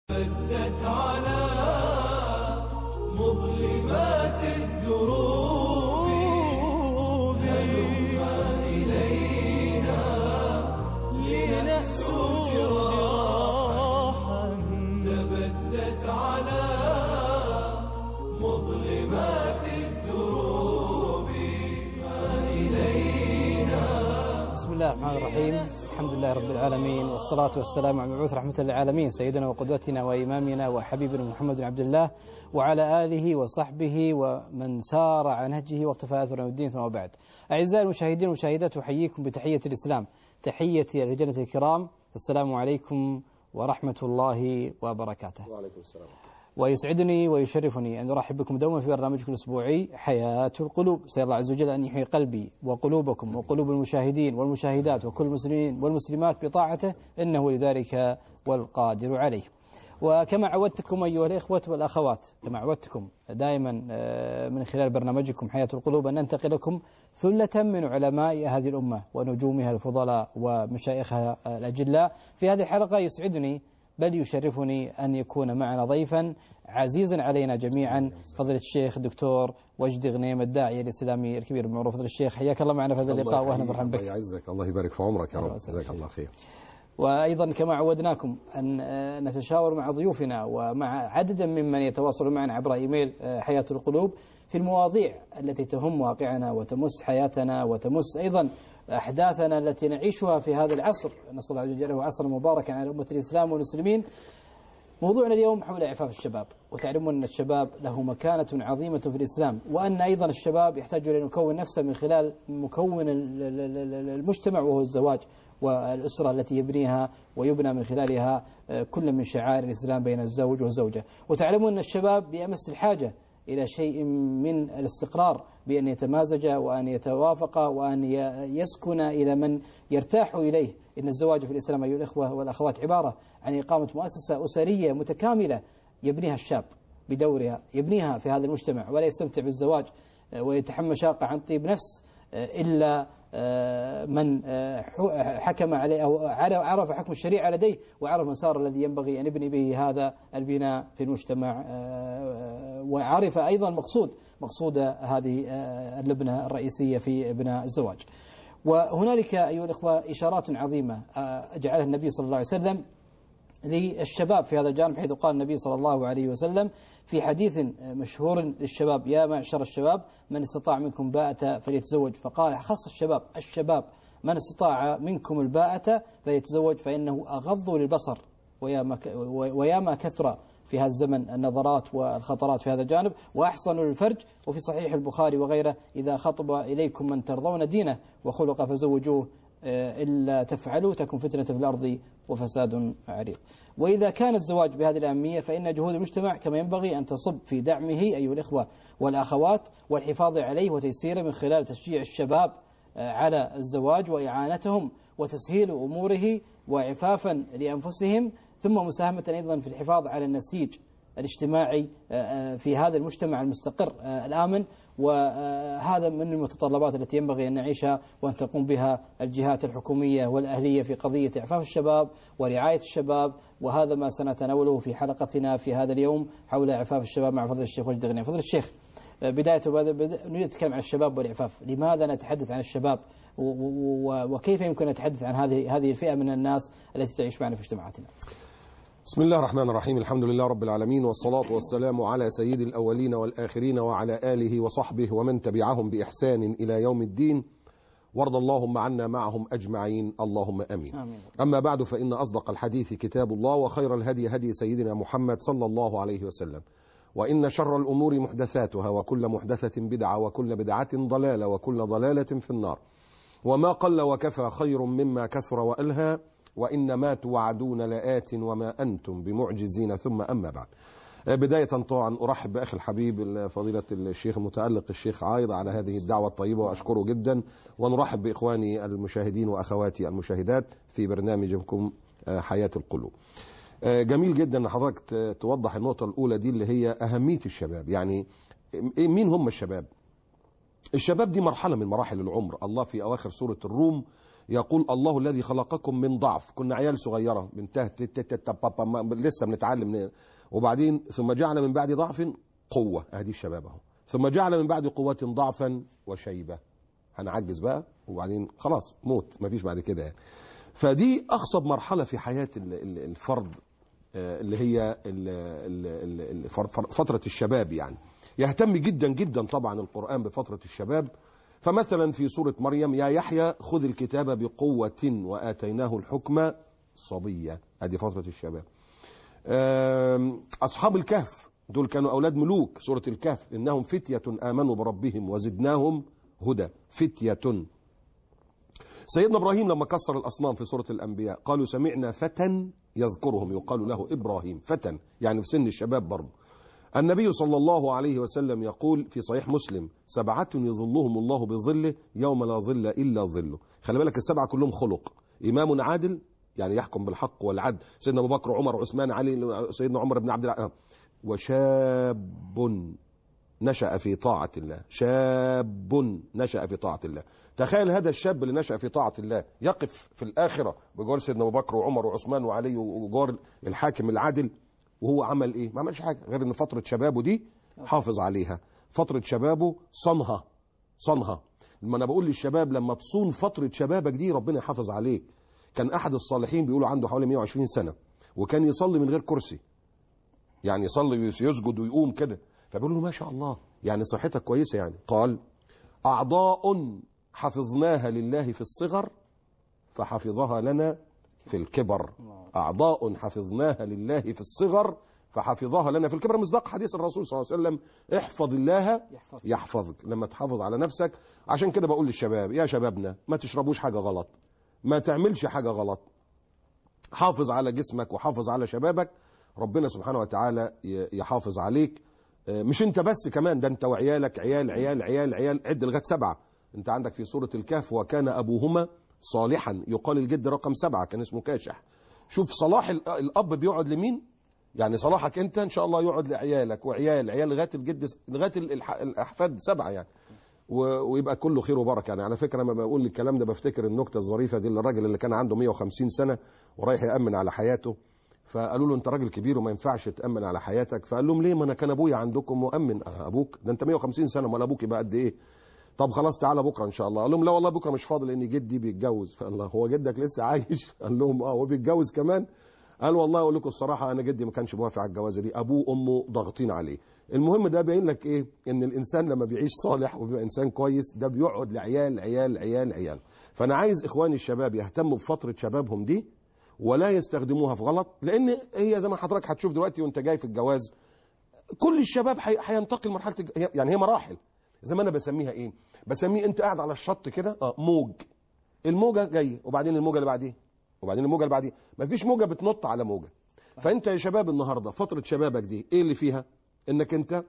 بدت على مظلمات الدروب هلما إلينا لنسوق جراحا تبدت على مظلمات الدروب ما إلينا بسم الله الرحمن الرحيم الحمد لله رب العالمين والصلاة والسلام على المبعوث رحمة للعالمين سيدنا وقدوتنا وإمامنا وحبيبنا محمد بن عبد الله وعلى آله وصحبه ومن سار على نهجه واقتفى أثر الدين ثم بعد أعزائي المشاهدين والمشاهدات أحييكم بتحية الإسلام تحية الرجالة الكرام السلام عليكم ورحمة الله وبركاته وعليكم السلام ويسعدني ويشرفني أن أرحب بكم دوما في برنامجكم الأسبوعي حياة القلوب سأل الله عز وجل أن يحيي قلبي وقلوبكم وقلوب المشاهدين والمشاهدات وكل المسلمين والمسلمات بطاعته إنه لذلك والقادر عليه وكما عودتكم أيها الإخوة والأخوات كما عودتكم دائما آه، من خلال برنامجكم حياة القلوب أن ننتقل لكم ثلة من علماء هذه الأمة ونجومها الفضلاء ومشايخها الأجلاء في هذه الحلقة يسعدني بل يشرفني أن يكون معنا ضيفا عزيزا علينا جميعا فضيلة الشيخ الدكتور وجدي غنيم الداعية الإسلامي الكبير المعروف فضيلة الشيخ حياك الله معنا في هذا اللقاء وأهلا ومرحبا الله بك يعزك الله يبارك في عمرك يا أهلا رب وسهلا. جزاك الله خير وأيضا كما عودناكم أن آه، نتشاور مع ضيوفنا ومع عدد ممن يتواصل معنا عبر إيميل آه، حياة القلوب في المواضيع التي تهم واقعنا وتمس حياتنا وتمس أيضا أحداثنا التي نعيشها في هذا العصر نسأل الله عز وجل هو عصرا مباركا على أمة الإسلام والمسلمين موضوعنا اليوم حول إعفاف الشباب وتعلمون أن الشباب له مكانة عظيمة في الإسلام وأن أيضا الشباب يحتاج إلى أن يكون نفسه من خلال مكون ال- ال- ال- المجتمع وهو الزواج والأسرة التي يبنيها ويبنى من خلالها آه، كل من شعائر الإسلام بين الزوج والزوجة وتعلمون أن الشباب بأمس الحاجة إلى شيء من الاستقرار بأن يتمازج وأن يتوافق وأن ي- يسكن إلى من يرتاح إليه إن الزواج في الإسلام أيها الإخوة والأخوات عبارة عن إقامة مؤسسة أسرية متكاملة يبنيها الشاب بدورها يبنيها في هذا المجتمع ولا يستمتع بالزواج آه، ويتحمل شاقة عن طيب نفس آه، إلا آه، من آه، ح- حكم عليه أو عر- عرف حكم الشريعة لديه وعرف المسار الذي ينبغي أن يبني به هذا البناء في المجتمع آه، وعرف أيضا مقصود مقصود هذه آه، اللبنة الرئيسية في بناء الزواج وهنالك أيها الإخوة إشارات عظيمة آه، جعلها النبي صلى الله عليه وسلم للشباب في هذا الجانب حيث قال النبي صلى الله عليه وسلم في حديث مشهور للشباب يا معشر الشباب من استطاع منكم باءة فليتزوج فقال خص الشباب الشباب من استطاع منكم الباءة فليتزوج فإنه أغض للبصر ويا ما ك- ويا ما كثر في هذا الزمن النظرات والخطرات في هذا الجانب وأحصن للفرج وفي صحيح البخاري وغيره إذا خطب إليكم من ترضون دينه وخلقه فزوجوه آه، إلا تفعلوا تكن فتنة في الأرض وفساد عريض وإذا كان الزواج بهذه الأهمية فإن جهود المجتمع كما ينبغي أن تصب في دعمه أيها الإخوة والأخوات والحفاظ عليه وتيسيره من خلال تشجيع الشباب آه، على الزواج وإعانتهم وتسهيل أموره وعفافا لأنفسهم ثم مساهمة أيضا في الحفاظ على النسيج الاجتماعي آه، آه، في هذا المجتمع المستقر آه، الآمن وهذا من المتطلبات التي ينبغي أن نعيشها وأن تقوم بها الجهات الحكومية والأهلية في قضية إعفاف الشباب ورعاية الشباب وهذا ما سنتناوله في حلقتنا في هذا اليوم حول إعفاف الشباب مع فضل الشيخ وجد غنيم فضل الشيخ آه، بداية وبدأ- بدأ- نريد نتكلم عن الشباب والإعفاف لماذا نتحدث عن الشباب و- و- و- وكيف يمكن أن نتحدث عن هذه هذه الفئة من الناس التي تعيش معنا في مجتمعاتنا بسم الله الرحمن الرحيم الحمد لله رب العالمين والصلاة والسلام على سيد الأولين والآخرين وعلى آله وصحبه ومن تبعهم بإحسان إلى يوم الدين وارض اللهم عنا معهم أجمعين اللهم أمين آمين أما بعد فإن أصدق الحديث كتاب الله وخير الهدي هدي سيدنا محمد صلى الله عليه وسلم وإن شر الأمور محدثاتها وكل محدثة بدعة وكل بدعة ضلالة وكل ضلالة في النار وما قل وكفى خير مما كثر وألهى وإن ما توعدون لآت وما أنتم بمعجزين ثم أما بعد بداية طبعا أرحب بأخي الحبيب فضيلة الشيخ المتألق الشيخ عايض على هذه الدعوة الطيبة وأشكره جدا ونرحب بإخواني المشاهدين وأخواتي المشاهدات في برنامجكم حياة القلوب جميل جدا ان حضرتك ت- توضح النقطة الأولى دي اللي هي أهمية الشباب يعني إيه- مين هم الشباب الشباب دي مرحلة من مراحل العمر الله في أواخر سورة الروم يقول الله الذي خلقكم من ضعف كنا عيال صغيرة بنتهى تت- تت- تت- بابا ما- لسه بنتعلم من- وبعدين ثم جعل من بعد ضعف قوة هذه الشباب اهو ثم جعل من بعد قوة ضعفا وشيبة هنعجز بقى وبعدين خلاص موت مفيش بعد كده يعني. فدي أخصب مرحلة في حياة ال- ال- الفرد آه، اللي هي ال- ال- ال- ال- فر- فر- فترة الشباب يعني يهتم جدا جدا طبعا القرآن بفترة الشباب فمثلا في سورة مريم يا يحيى خذ الكتاب بقوة وآتيناه الحكم صبية هذه فترة الشباب آم، أصحاب الكهف دول كانوا أولاد ملوك سورة الكهف إنهم فتية آمنوا بربهم وزدناهم هدى فتية سيدنا ابراهيم لما كسر الاصنام في سوره الانبياء قالوا سمعنا فتى يذكرهم يقال له ابراهيم فتى يعني في سن الشباب برضه النبي صلى الله عليه وسلم يقول في صحيح مسلم سبعة يظلهم الله بظله يوم لا ظل إلا ظله خلي بالك السبعة كلهم خلق إمام عادل يعني يحكم بالحق والعدل سيدنا أبو بكر وعمر وعثمان علي سيدنا عمر بن عبد العزيز وشاب نشأ في طاعة الله شاب نشأ في طاعة الله تخيل هذا الشاب اللي نشأ في طاعة الله يقف في الآخرة بجوار سيدنا أبو بكر وعمر وعثمان وعلي وجوار الحاكم العادل وهو عمل إيه؟ ما عملش حاجة غير إن فترة شبابه دي حافظ عليها فترة شبابه صنها صنها لما أنا بقول للشباب لما تصون فترة شبابك دي ربنا يحافظ عليك كان أحد الصالحين بيقولوا عنده حوالي 120 سنة وكان يصلي من غير كرسي يعني يصلي ويسجد ويقوم كده فبيقول له ما شاء الله يعني صحتك كويسة يعني قال أعضاء حفظناها لله في الصغر فحفظها لنا في الكبر أعضاء حفظناها لله في الصغر فحفظها لنا في الكبر مصداق حديث الرسول صلى الله عليه وسلم احفظ الله يحفظك. يحفظك لما تحافظ على نفسك عشان كده بقول للشباب يا شبابنا ما تشربوش حاجة غلط ما تعملش حاجة غلط حافظ على جسمك وحافظ على شبابك ربنا سبحانه وتعالى ي- يحافظ عليك آه، مش انت بس كمان ده انت وعيالك عيال عيال عيال عيال عد لغايه سبعه انت عندك في سوره الكهف وكان ابوهما صالحا يقال الجد رقم سبعه كان اسمه كاشح شوف صلاح ال- الاب بيقعد لمين يعني صلاحك انت ان شاء الله يقعد لعيالك وعيال عيال لغايه الجد لغايه ال- الح- الاحفاد سبعه يعني و- ويبقى كله خير وبركه يعني على فكره لما بقول الكلام ده بفتكر النكته الظريفه دي للراجل اللي كان عنده 150 سنه ورايح يامن على حياته فقالوا له انت راجل كبير وما ينفعش تامن على حياتك فقال لهم ليه ما انا كان ابويا عندكم مؤمن آه ابوك ده انت 150 سنه امال ابوك يبقى قد ايه طب خلاص تعالى بكره ان شاء الله قال لهم لا والله بكره مش فاضي لان جدي بيتجوز فقال له هو جدك لسه عايش قال لهم اه هو بيتجوز كمان قال والله اقول لكم الصراحه انا جدي ما كانش موافق على الجوازه دي ابوه وامه ضاغطين عليه المهم ده باين لك ايه ان الانسان لما بيعيش صالح وبيبقى انسان كويس ده بيقعد لعيال عيال عيال عيال فانا عايز اخواني الشباب يهتموا بفتره شبابهم دي ولا يستخدموها في غلط لان هي زي ما حضرتك هتشوف دلوقتي وانت جاي في الجواز كل الشباب حي- هينتقل مرحله الج- هي- يعني هي مراحل زي ما انا بسميها ايه بسميه انت قاعد على الشط كده اه موج الموجه جايه وبعدين الموجه اللي بعديها وبعدين الموجه اللي بعديها مفيش موجه بتنط على موجه فانت يا شباب النهارده فتره شبابك دي ايه اللي فيها انك انت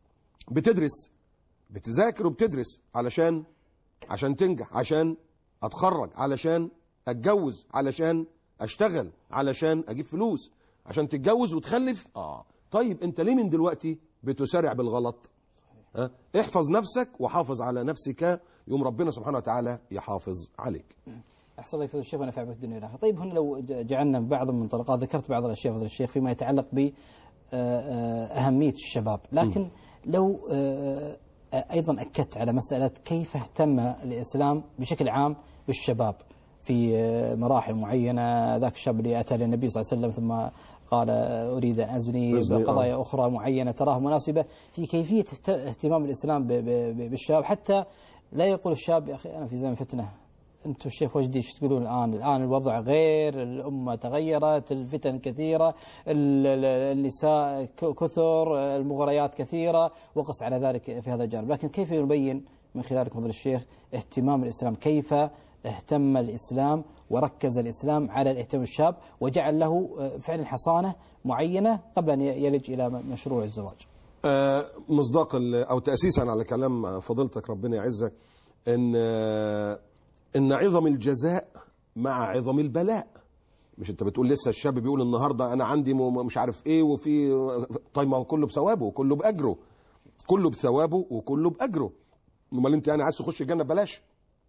بتدرس بتذاكر وبتدرس علشان عشان تنجح عشان اتخرج علشان اتجوز علشان اشتغل علشان اجيب فلوس عشان تتجوز وتخلف اه طيب انت ليه من دلوقتي بتسارع بالغلط ها احفظ نفسك وحافظ على نفسك يوم ربنا سبحانه وتعالى يحافظ عليك أحسن الله يفضل الشيخ ونفع به الدنيا والآخرة طيب هنا لو ج- جعلنا بعض المنطلقات ذكرت بعض الأشياء فضل الشيخ فيما يتعلق ب آه، آه، أهمية الشباب لكن لو آه، آه، أيضا أكدت على مسألة كيف اهتم الإسلام بشكل عام بالشباب في آه، مراحل معينة ذاك الشاب اللي أتى للنبي صلى الله عليه وسلم ثم قال آه، أريد أن أزني أزني، بقضايا أخرى معينة تراها مناسبة في كيفية اهت- اهتمام الإسلام ب- ب- ب- بالشباب حتى لا يقول الشاب يا أخي أنا في زمن فتنة انتم الشيخ وجدي ايش تقولون الان؟ الان الوضع غير، الامه تغيرت، الفتن كثيره، ال- ال- النساء ك- كثر، المغريات كثيره، وقس على ذلك في هذا الجانب، لكن كيف نبين من خلالك فضل الشيخ اهتمام الاسلام، كيف اهتم الاسلام وركز الاسلام على الاهتمام الشاب وجعل له آه، فعلا حصانه معينه قبل ان يلج الى م- مشروع الزواج. آه، مصداق ال- او تاسيسا على كلام فضيلتك ربنا يعزك ان آه، ان عظم الجزاء مع عظم البلاء مش انت بتقول لسه الشاب بيقول النهارده انا عندي م- مش عارف ايه وفي طيب ما هو كله بثوابه وكله باجره كله بثوابه وكله باجره امال انت يعني عايز تخش الجنه ببلاش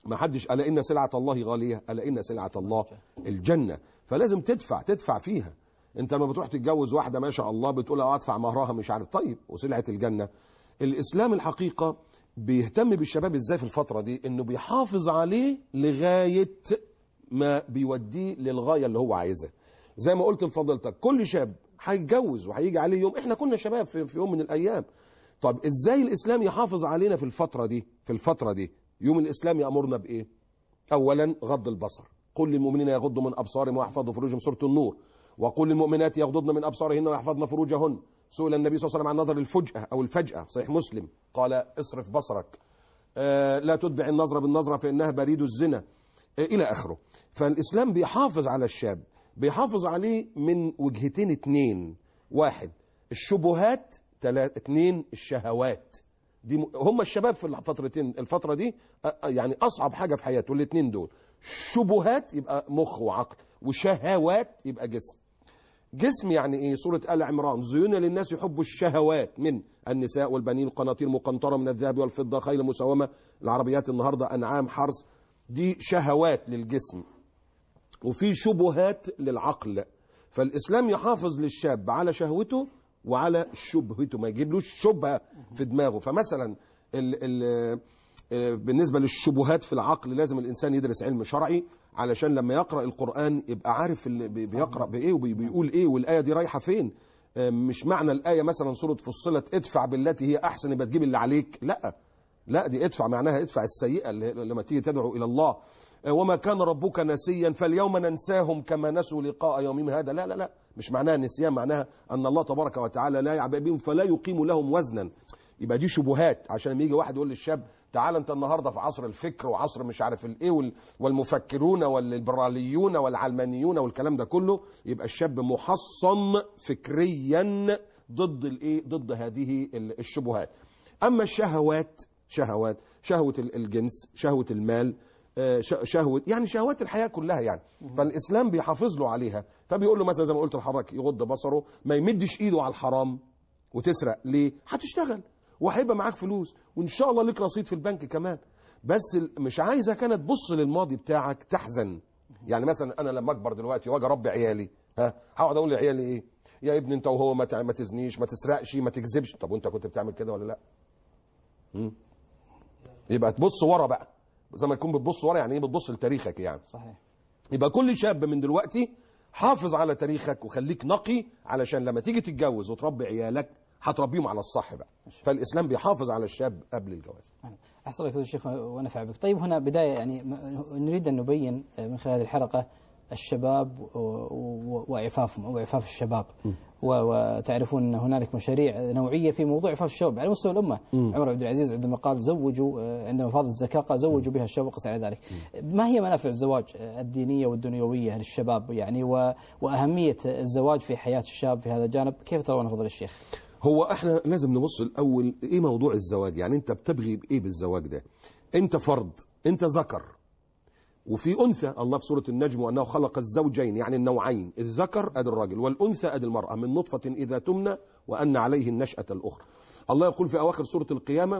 ما حدش ألا إن سلعة الله غالية ألا إن سلعة الله الجنة فلازم تدفع تدفع فيها انت لما بتروح تتجوز واحدة ما شاء الله بتقول اه ادفع مهرها مش عارف طيب وسلعة الجنة الإسلام الحقيقة بيهتم بالشباب ازاي في الفترة دي انه بيحافظ عليه لغاية ما بيوديه للغاية اللي هو عايزها زي ما قلت لفضيلتك كل شاب هيتجوز وهيجي عليه يوم احنا كنا شباب في, في يوم من الايام طب ازاي الاسلام يحافظ علينا في الفترة دي في الفترة دي يوم الاسلام يأمرنا بايه اولا غض البصر قل للمؤمنين يغضوا من ابصارهم ويحفظوا فروجهم سوره النور وقل للمؤمنات يغضضن من ابصارهن ويحفظن فروجهن سئل النبي صلى الله عليه وسلم عن نظر الفجأة او الفجأة في صحيح مسلم قال اصرف بصرك آه لا تتبع النظرة بالنظرة فإنها بريد الزنا آه إلى آخره فالإسلام بيحافظ على الشاب بيحافظ عليه من وجهتين اتنين واحد الشبهات تلات اتنين الشهوات دي م- هم الشباب في الفترتين الفترة دي آه، آه، يعني أصعب حاجة في حياته الاتنين دول شبهات يبقى مخ وعقل وشهوات يبقى جسم جسم يعني ايه سورة آل عمران زين للناس حب الشهوات من النساء والبنين القناطير مقنطرة من الذهب والفضة خيل مسومة العربيات النهاردة أنعام حرث دي شهوات للجسم وفي شبهات للعقل فالإسلام يحافظ للشاب على شهوته وعلى شبهته ما يجيبلوش شبهة في دماغه فمثلا ال ال آه، بالنسبة للشبهات في العقل لازم الإنسان يدرس علم شرعي علشان لما يقرأ القرآن يبقى عارف اللي بي- بيقرأ بإيه وبيقول إيه والآية دي رايحة فين آه، مش معنى الآية مثلا سورة فصلت ادفع بالتي هي أحسن يبقى تجيب اللي عليك لا لا دي ادفع معناها ادفع السيئة اللي لما تيجي تدعو إلى الله آه، وما كان ربك نسيا فاليوم ننساهم كما نسوا لقاء يومهم هذا لا لا لا مش معناها نسيان معناها أن الله تبارك وتعالى لا يعبأ بهم فلا يقيم لهم وزنا يبقى دي شبهات عشان لما يجي واحد يقول للشاب تعال انت النهارده في عصر الفكر وعصر مش عارف الايه وال- والمفكرون والليبراليون والعلمانيون والكلام ده كله يبقى الشاب محصن فكريا ضد الايه ضد هذه ال- الشبهات اما الشهوات شهوات شهوه ال- الجنس شهوه المال آه، ش- شهوه يعني شهوات الحياه كلها يعني فالاسلام بيحافظ له عليها فبيقول له مثلا زي ما قلت لحضرتك يغض بصره ما يمدش ايده على الحرام وتسرق ليه هتشتغل وهيبقى معاك فلوس وان شاء الله لك رصيد في البنك كمان بس ال- مش عايزك انا تبص للماضي بتاعك تحزن يعني مثلا انا لما اكبر دلوقتي واجي اربي عيالي ها هقعد اقول لعيالي ايه يا ابني انت وهو ما تع- ما تزنيش ما تسرقش ما تكذبش طب وانت كنت بتعمل كده ولا لا مم. يبقى تبص ورا بقى زي ما تكون بتبص ورا يعني ايه بتبص لتاريخك يعني صحيح يبقى كل شاب من دلوقتي حافظ على تاريخك وخليك نقي علشان لما تيجي تتجوز وتربي عيالك هتربيهم على الصح بقى فالاسلام بيحافظ على الشاب قبل الجواز أحسن الله يا الشيخ ونفع بك طيب هنا بداية يعني م- نريد أن نبين من خلال هذه الحلقة الشباب و- و- وإعفافهم أو إعفاف الشباب و- وتعرفون أن هنالك مشاريع نوعية في موضوع إعفاف الشباب على مستوى الأمة عمر عبد العزيز عندما قال زوجوا آه، عندما فاضت الزكاة قال زوجوا بها الشباب وقس على ذلك ما هي منافع الزواج آه، الدينية والدنيوية للشباب يعني و- وأهمية الزواج في حياة الشاب في هذا الجانب كيف ترون فضل الشيخ هو احنا لازم نبص الاول ايه موضوع الزواج يعني انت بتبغي بايه بالزواج ده انت فرد انت ذكر وفي انثى الله في سوره النجم وانه خلق الزوجين يعني النوعين الذكر ادي الرجل والانثى ادي المراه من نطفه اذا تمنى وان عليه النشاه الاخرى الله يقول في اواخر سوره القيامه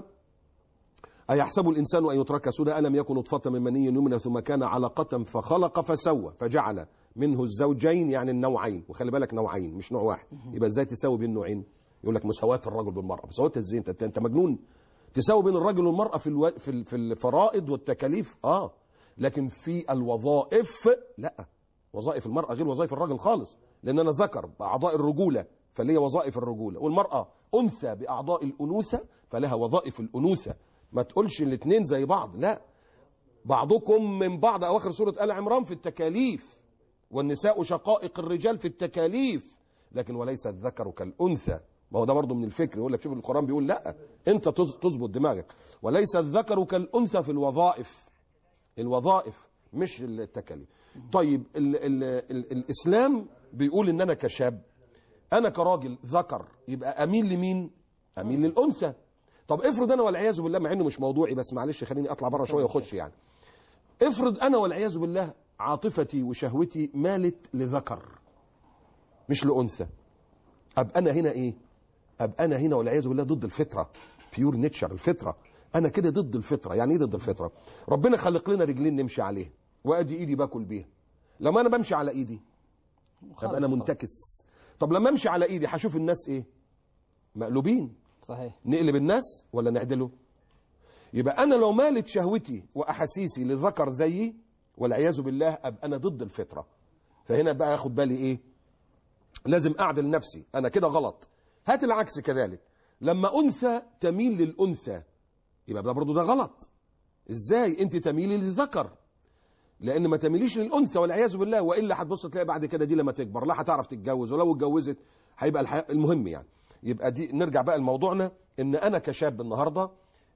أيحسب الإنسان أن يترك سدى ألم يكن نطفة من مني يمنى ثم كان علقة فخلق فسوى فجعل منه الزوجين يعني النوعين وخلي بالك نوعين مش نوع واحد يبقى ازاي تساوي بين نوعين يقول لك مساواة الرجل بالمرأة مساواة ازاي انت انت مجنون تساوي بين الرجل والمرأة في الو... في ال- في الفرائض والتكاليف اه لكن في الوظائف لا وظائف المرأة غير وظائف الرجل خالص لأن أنا ذكر بأعضاء الرجولة فليا وظائف الرجولة والمرأة أنثى بأعضاء الأنوثة فلها وظائف الأنوثة ما تقولش الاثنين زي بعض لا بعضكم من بعض أواخر سورة آل عمران في التكاليف والنساء شقائق الرجال في التكاليف لكن وليس الذكر كالأنثى ما هو ده برضه من الفكر يقول لك شوف القرآن بيقول لا أنت تز- تظبط دماغك وليس الذكر كالأنثى في الوظائف الوظائف مش التكاليف طيب ال ال ال الإسلام بيقول إن أنا كشاب أنا كراجل ذكر يبقى أميل لمين أميل للأنثى طب افرض أنا والعياذ بالله مع إنه مش موضوعي بس معلش خليني أطلع بره شوية وأخش يعني افرض أنا والعياذ بالله عاطفتي وشهوتي مالت لذكر مش لأنثى أبقى أنا هنا إيه أبقى أنا هنا والعياذ بالله ضد الفطرة بيور نيتشر الفطرة انا كده ضد الفطره يعني ايه ضد الفطره ربنا خلق لنا رجلين نمشي عليها وادي ايدي باكل بيها لما انا بمشي على ايدي طب انا منتكس طب لما امشي على ايدي هشوف الناس ايه مقلوبين صحيح نقلب الناس ولا نعدله يبقى انا لو مالت شهوتي واحاسيسي لذكر زيي والعياذ بالله ابقى انا ضد الفطره فهنا بقى اخد بالي ايه لازم اعدل نفسي انا كده غلط هات العكس كذلك لما انثى تميل للانثى يبقى ده برضه ده غلط ازاي انت تميلي للذكر لان ما تميليش للانثى والعياذ بالله والا هتبص تلاقي بعد كده دي لما تكبر لا هتعرف تتجوز ولو اتجوزت هيبقى الحياه المهم يعني يبقى دي نرجع بقى لموضوعنا ان انا كشاب النهارده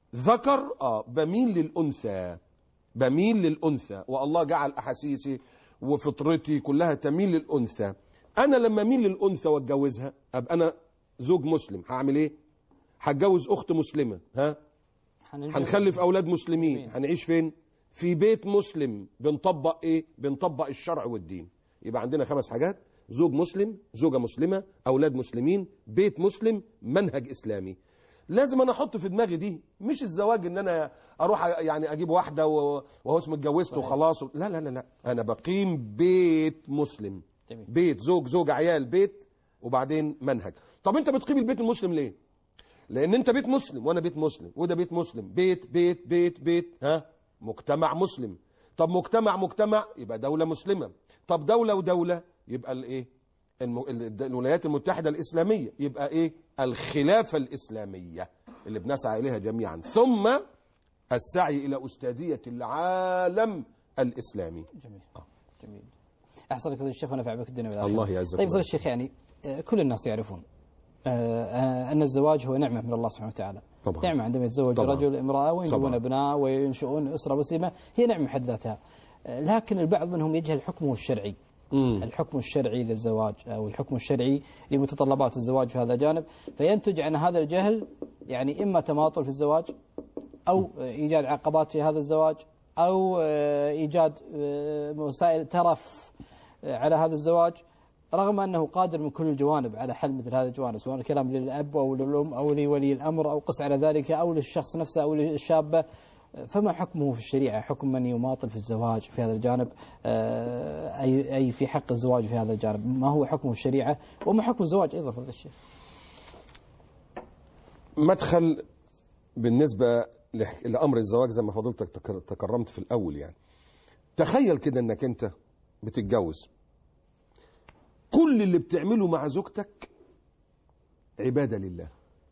ذكر اه بميل للانثى بميل للانثى والله جعل احاسيسي وفطرتي كلها تميل للانثى انا لما اميل للانثى واتجوزها ابقى انا زوج مسلم هعمل ايه هتجوز اخت مسلمه ها حننجز. هنخلف اولاد مسلمين هنعيش فين في بيت مسلم بنطبق ايه بنطبق الشرع والدين يبقى عندنا خمس حاجات زوج مسلم زوجة مسلمة اولاد مسلمين بيت مسلم منهج اسلامي لازم انا احط في دماغي دي مش الزواج ان انا اروح يعني اجيب واحده و- وهو اسمه اتجوزت وخلاص لا لا لا لا انا بقيم بيت مسلم جميل. بيت زوج زوج عيال بيت وبعدين منهج طب انت بتقيم البيت المسلم ليه لان انت بيت مسلم وانا بيت مسلم وده بيت مسلم بيت بيت بيت بيت ها مجتمع مسلم طب مجتمع مجتمع يبقى دولة مسلمة طب دولة ودولة يبقى الايه الم... ال- الولايات المتحدة الإسلامية يبقى ايه الخلافة الإسلامية اللي بنسعى إليها جميعا ثم السعي إلى أستاذية العالم الإسلامي جميل جميل احسن لك فضيلة الشيخ ونفع بك الدنيا والاخره الله يعزك طيب فضيلة ويرحمك. الشيخ يعني آه، كل الناس يعرفون آه، آه، ان الزواج هو نعمه من الله سبحانه وتعالى طبعا. نعمه عندما يتزوج طبعا. رجل امراه وينجبون طبعا. ابناء وينشؤون اسره مسلمه هي نعمه بحد ذاتها آه، لكن البعض منهم يجهل حكمه الشرعي مم. الحكم الشرعي للزواج او الحكم الشرعي لمتطلبات الزواج في هذا الجانب فينتج عن هذا الجهل يعني اما تماطل في الزواج او ايجاد عقبات في هذا الزواج او آه، ايجاد آه، وسائل ترف آه، على هذا الزواج رغم انه قادر من كل الجوانب على حل مثل هذه الجوانب سواء الكلام للاب او للام او لولي الامر او قس على ذلك او للشخص نفسه او للشابه فما حكمه في الشريعه حكم من يماطل في الزواج في هذا الجانب آه، اي اي في حق الزواج في هذا الجانب ما هو حكمه في الشريعه وما حكم الزواج ايضا فضيله الشيخ مدخل بالنسبة لح- لأمر الزواج زي ما فضلتك تك- تكرمت في الأول يعني تخيل كده أنك أنت بتتجوز كل اللي بتعمله مع زوجتك عبادة لله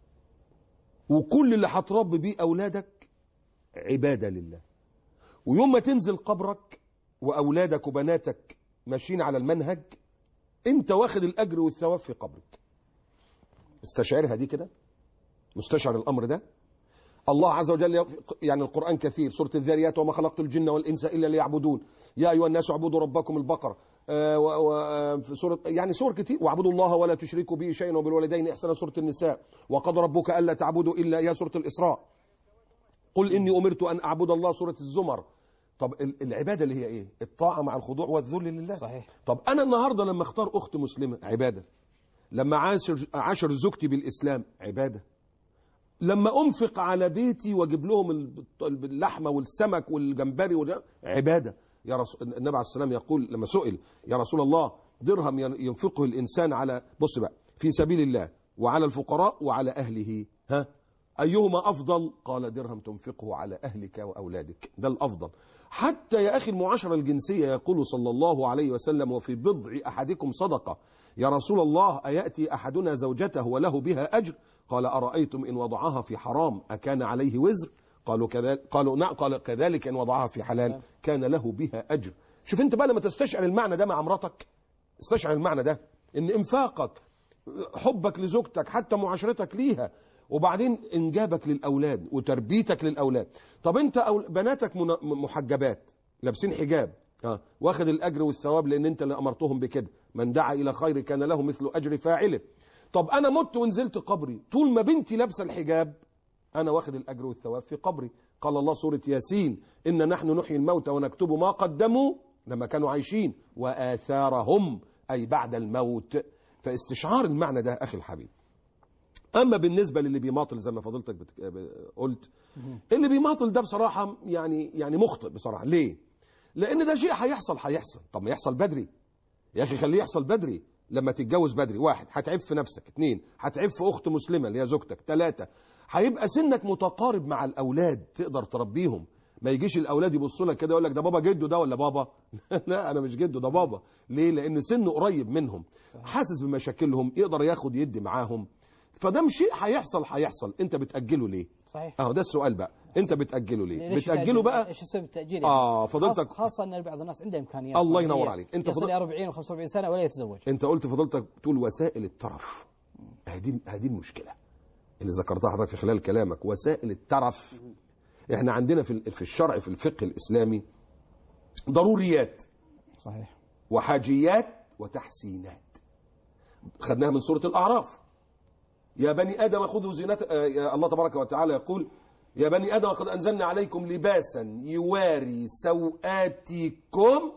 وكل اللي هتربي بيه أولادك عبادة لله ويوم ما تنزل قبرك وأولادك وبناتك ماشيين على المنهج أنت واخد الأجر والثواب في قبرك استشعرها دي كده مستشعر الامر ده الله عز وجل يق- يعني القران كثير سوره الذاريات وما خلقت الجن والانس الا ليعبدون يا ايها الناس اعبدوا ربكم البقره آه، و- و- آه، في سوره يعني سور كتير واعبدوا الله ولا تشركوا به شيئا وبالوالدين احسانا سوره النساء وقضى ربك الا تعبدوا الا اياه سوره الاسراء قل اني امرت ان اعبد الله سوره الزمر طب ال- العباده اللي هي ايه الطاعه مع الخضوع والذل لله صحيح. طب انا النهارده لما اختار اخت مسلمه عباده لما عاشر عاشر زوجتي بالاسلام عباده لما انفق على بيتي واجيب لهم ال- اللحمه والسمك والجمبري وده عباده يا رسول النبي عليه السلام يقول لما سئل يا رسول الله درهم ين- ينفقه الانسان على بص بقى في سبيل الله وعلى الفقراء وعلى اهله ها ايهما افضل قال درهم تنفقه على اهلك واولادك ده الافضل حتى يا اخي المعاشره الجنسيه يقول صلى الله عليه وسلم وفي بضع احدكم صدقه يا رسول الله اياتي احدنا زوجته وله بها اجر قال ارايتم ان وضعها في حرام اكان عليه وزر قالوا كذلك قالوا نعم قال كذلك ان وضعها في حلال كان له بها اجر شوف انت بقى لما تستشعر المعنى ده مع مراتك استشعر المعنى ده ان انفاقك حبك لزوجتك حتى معاشرتك ليها وبعدين انجابك للاولاد وتربيتك للاولاد طب انت أول بناتك من- محجبات لابسين حجاب اه واخد الاجر والثواب لان انت اللي امرتهم بكده من دعا الى خير كان له مثل اجر فاعله طب انا مت ونزلت قبري طول ما بنتي لابسه الحجاب انا واخد الاجر والثواب في قبري قال الله سوره ياسين ان نحن نحيي الموتى ونكتب ما قدموا لما كانوا عايشين واثارهم اي بعد الموت فاستشعار المعنى ده اخي الحبيب اما بالنسبه للي بيماطل زي ما فضيلتك بت... ب- قلت اللي بيماطل ده بصراحه يعني يعني مخطئ بصراحه ليه لان ده شيء هيحصل هيحصل طب ما يحصل بدري يا اخي خليه يحصل بدري لما تتجوز بدري واحد هتعيب في نفسك اثنين هتعيب في اخت مسلمه اللي هي زوجتك ثلاثه هيبقى سنك متقارب مع الاولاد تقدر تربيهم ما يجيش الاولاد يبصوا لك كده يقول لك ده بابا جده ده ولا بابا لا انا مش جده ده بابا ليه لان سنه قريب منهم حاسس بمشاكلهم يقدر ياخد يدي معاهم فده مش شيء هيحصل هيحصل انت بتاجله ليه صحيح اهو ده السؤال بقى انت بتاجله ليه ليش بتاجله التأجيل؟ بقى ايش سبب التاجيل آه، فضلتك- خاصة, خاصة ان بعض الناس عنده امكانيات الله ينور مادية. عليك. أنت يصل فضل- الى 40 و45 سنه ولا يتزوج انت قلت فضلتك تقول وسائل الترف هذه هذه المشكله اللي ذكرتها حضرتك في خلال كلامك وسائل الترف احنا عندنا في ال- في الشرع في الفقه الاسلامي ضروريات صحيح وحاجيات وتحسينات خدناها من سوره الاعراف يا بني ادم خذوا زينة آه، يا الله تبارك وتعالى يقول يا بني ادم قد انزلنا عليكم لباسا يواري سوآتكم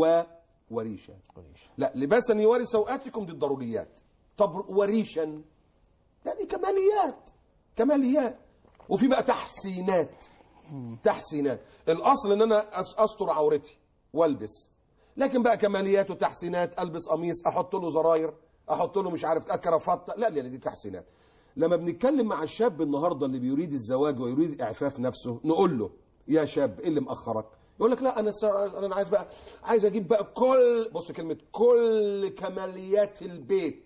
ووريشا لا لباسا يواري سوآتكم دي الضروريات طب وريشا لا دي كماليات كماليات وفي بقى تحسينات تحسينات الاصل ان انا أس- استر عورتي والبس لكن بقى كماليات وتحسينات البس قميص احط له زراير احط له مش عارف كرافات لا لا دي تحسينات لما بنتكلم مع الشاب النهارده اللي بيريد الزواج ويريد اعفاف نفسه نقول له يا شاب ايه اللي مأخرك يقول لك لا انا س- انا عايز بقى عايز اجيب بقى كل بص كلمه كل كماليات البيت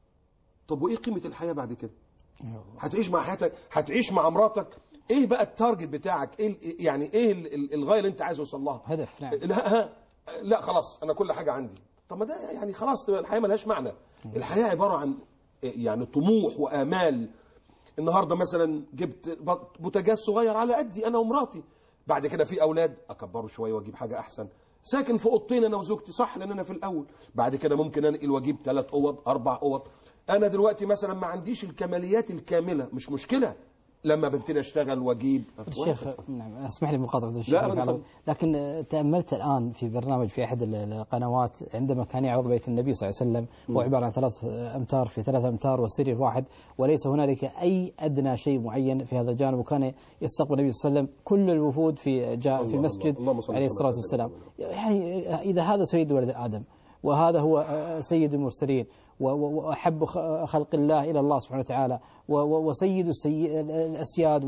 طب وايه قيمه الحياه بعد كده هتعيش مع حياتك هتعيش مع مراتك ايه بقى التارجت بتاعك ايه ال- يعني ايه ال- ال- الغايه اللي انت عايز توصل لها هدف نعم لا ها لا خلاص انا كل حاجه عندي طب ما ده يعني خلاص تبقى الحياه ملهاش معنى الحياه عباره عن يعني طموح وامال النهارده مثلا جبت بط- بوتاجاز صغير على قدي انا ومراتي بعد كده في اولاد اكبره شويه واجيب حاجه احسن ساكن في اوضتين انا وزوجتي صح لان انا في الاول بعد كده ممكن انقل واجيب ثلاث اوض اربع اوض انا دلوقتي مثلا ما عنديش الكماليات الكامله مش مشكله لما ببتدي اشتغل واجيب الشيخ نعم اسمح لي مقاطعة الشيخ لا، أبداً، على- تفضل. لكن آه، تأملت الآن في برنامج في أحد ال- القنوات عندما كان يعرض بيت النبي صلى الله عليه وسلم هو عبارة عن ثلاث آه، أمتار في ثلاث أمتار وسرير واحد وليس هنالك أي أدنى شيء معين في هذا الجانب وكان يستقبل النبي صلى الله عليه وسلم كل الوفود في جاء في الله، المسجد اللهم صل عليه وسلم الصلاة على والسلام يعني آه، إذا هذا سيد ولد آدم وهذا هو آه، سيد المرسلين و- و- وأحب خ- خلق الله إلى الله سبحانه وتعالى و- و- وسيد السي- الأسياد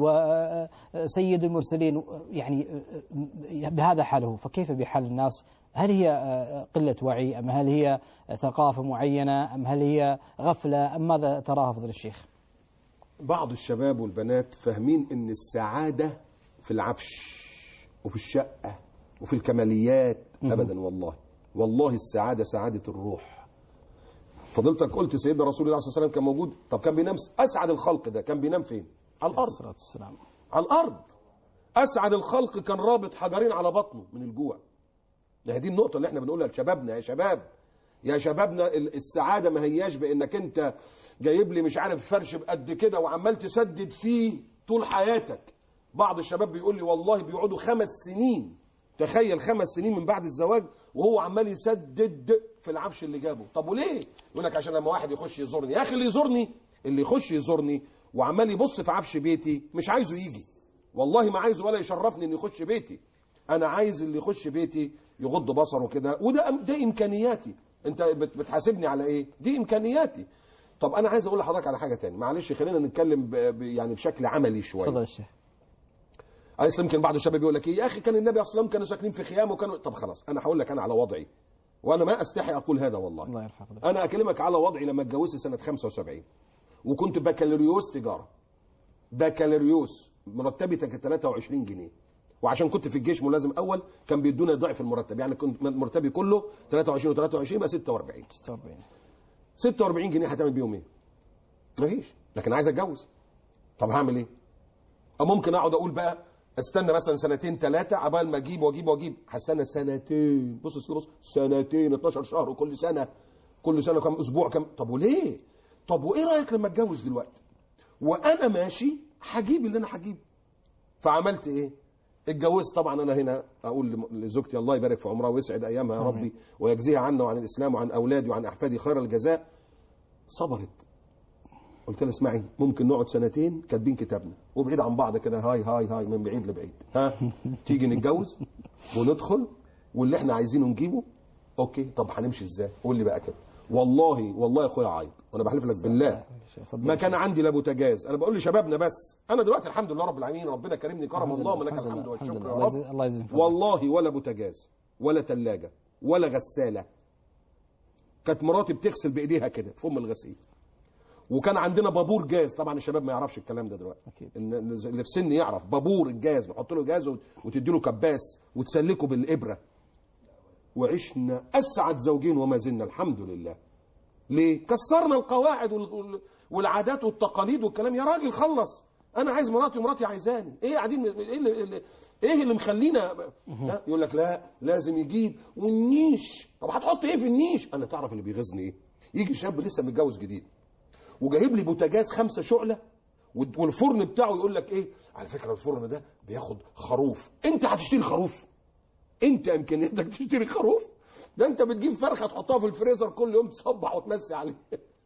وسيد المرسلين يعني بهذا حاله فكيف بحال الناس هل هي قلة وعي أم هل هي ثقافة معينة أم هل هي غفلة أم ماذا تراها فضل الشيخ بعض الشباب والبنات فاهمين ان السعادة في العفش وفي الشقة وفي الكماليات ابدا والله والله السعادة سعادة الروح فضلتك قلت سيدنا رسول الله صلى الله عليه وسلم كان موجود طب كان بينام اسعد الخلق ده كان بينام فين على الارض الصلاة والسلام على الارض اسعد الخلق كان رابط حجرين على بطنه من الجوع ما هي دي النقطه اللي احنا بنقولها لشبابنا يا شباب يا شبابنا ال- السعاده ما هياش بانك انت جايب لي مش عارف فرش بقد كده وعمال تسدد فيه طول حياتك بعض الشباب بيقول لي والله بيقعدوا خمس سنين تخيل خمس سنين من بعد الزواج وهو عمال يسدد في العفش اللي جابه طب وليه يقول لك عشان لما واحد يخش يزورني يا اخي اللي يزورني اللي يخش يزورني وعمال يبص في عفش بيتي مش عايزه يجي والله ما عايزه ولا يشرفني انه يخش بيتي انا عايز اللي يخش بيتي يغض بصره كده وده ده امكانياتي انت بت- بتحاسبني على ايه دي امكانياتي طب انا عايز اقول لحضرتك على حاجه تاني معلش خلينا نتكلم ب... ب... يعني بشكل عملي شويه تفضل الشيخ اصل يمكن بعض الشباب يقول لك ايه يا اخي كان النبي اصلا والسلام كانوا ساكنين في خيام وكانوا طب خلاص انا هقول لك انا على وضعي وانا ما استحي اقول هذا والله الله يرفع قدرك انا اكلمك على وضعي لما اتجوزت سنه 75 وكنت بكالوريوس تجاره بكالوريوس مرتبي كان 23 جنيه وعشان كنت في الجيش ملازم اول كان بيدوني ضعف المرتب يعني كنت مرتبي كله 23 و23 يبقى 46 46 46 جنيه هتعمل بيهم ايه؟ مفيش لكن عايز اتجوز طب هعمل ايه؟ أو ممكن اقعد اقول بقى استنى مثلا سنتين ثلاثه عبال ما اجيب واجيب واجيب هستنى سنتين بص بص بص سنتين 12 شهر وكل سنه كل سنه كم اسبوع كم طب وليه؟ طب وايه رايك لما اتجوز دلوقتي؟ وانا ماشي هجيب اللي انا هجيبه فعملت ايه؟ اتجوزت طبعا انا هنا اقول لم- لزوجتي الله يبارك في عمرها ويسعد ايامها يا ربي ويجزيها عنا وعن الاسلام وعن اولادي وعن احفادي خير الجزاء صبرت قلت لها اسمعي ممكن نقعد سنتين كاتبين كتابنا وبعيد عن بعض كده هاي هاي هاي من بعيد لبعيد ها تيجي نتجوز وندخل واللي احنا عايزينه نجيبه اوكي طب هنمشي ازاي قول لي بقى كده والله والله يا اخويا عايط وانا بحلف لك بالله ما كان عندي لا بوتاجاز انا بقول لشبابنا بس انا دلوقتي الحمد لله رب العالمين ربنا كرمني كرم الله ولك الحمد الحمد لله، والشكر الحمد يا لله. الله رب يجزي- الله يجزيك فضل. والله ولا بوتاجاز ولا ثلاجه ولا غساله كانت مراتي بتغسل بايديها كده في ام الغسيل وكان عندنا بابور جاز طبعا الشباب ما يعرفش الكلام ده دلوقتي أكيد. إن- اللي في سن يعرف بابور الجاز نحط له جاز وتدي له كباس وتسلكه بالابره وعشنا اسعد زوجين وما زلنا الحمد لله ليه كسرنا القواعد وال- وال- والعادات والتقاليد والكلام يا راجل خلص انا عايز مراتي ومراتي عايزاني ايه قاعدين ايه اللي, اللي ايه اللي مخلينا ها؟ يقول لك لا لازم يجيب والنيش طب هتحط ايه في النيش انا تعرف اللي بيغيظني ايه يجي شاب لسه متجوز جديد وجايب لي بوتاجاز خمسة شعلة وال- والفرن بتاعه يقول لك ايه على فكرة الفرن ده بياخد خروف انت هتشتري خروف انت امكانياتك تشتري خروف ده انت بتجيب فرخه تحطها في الفريزر كل يوم تصبح وتمسي عليه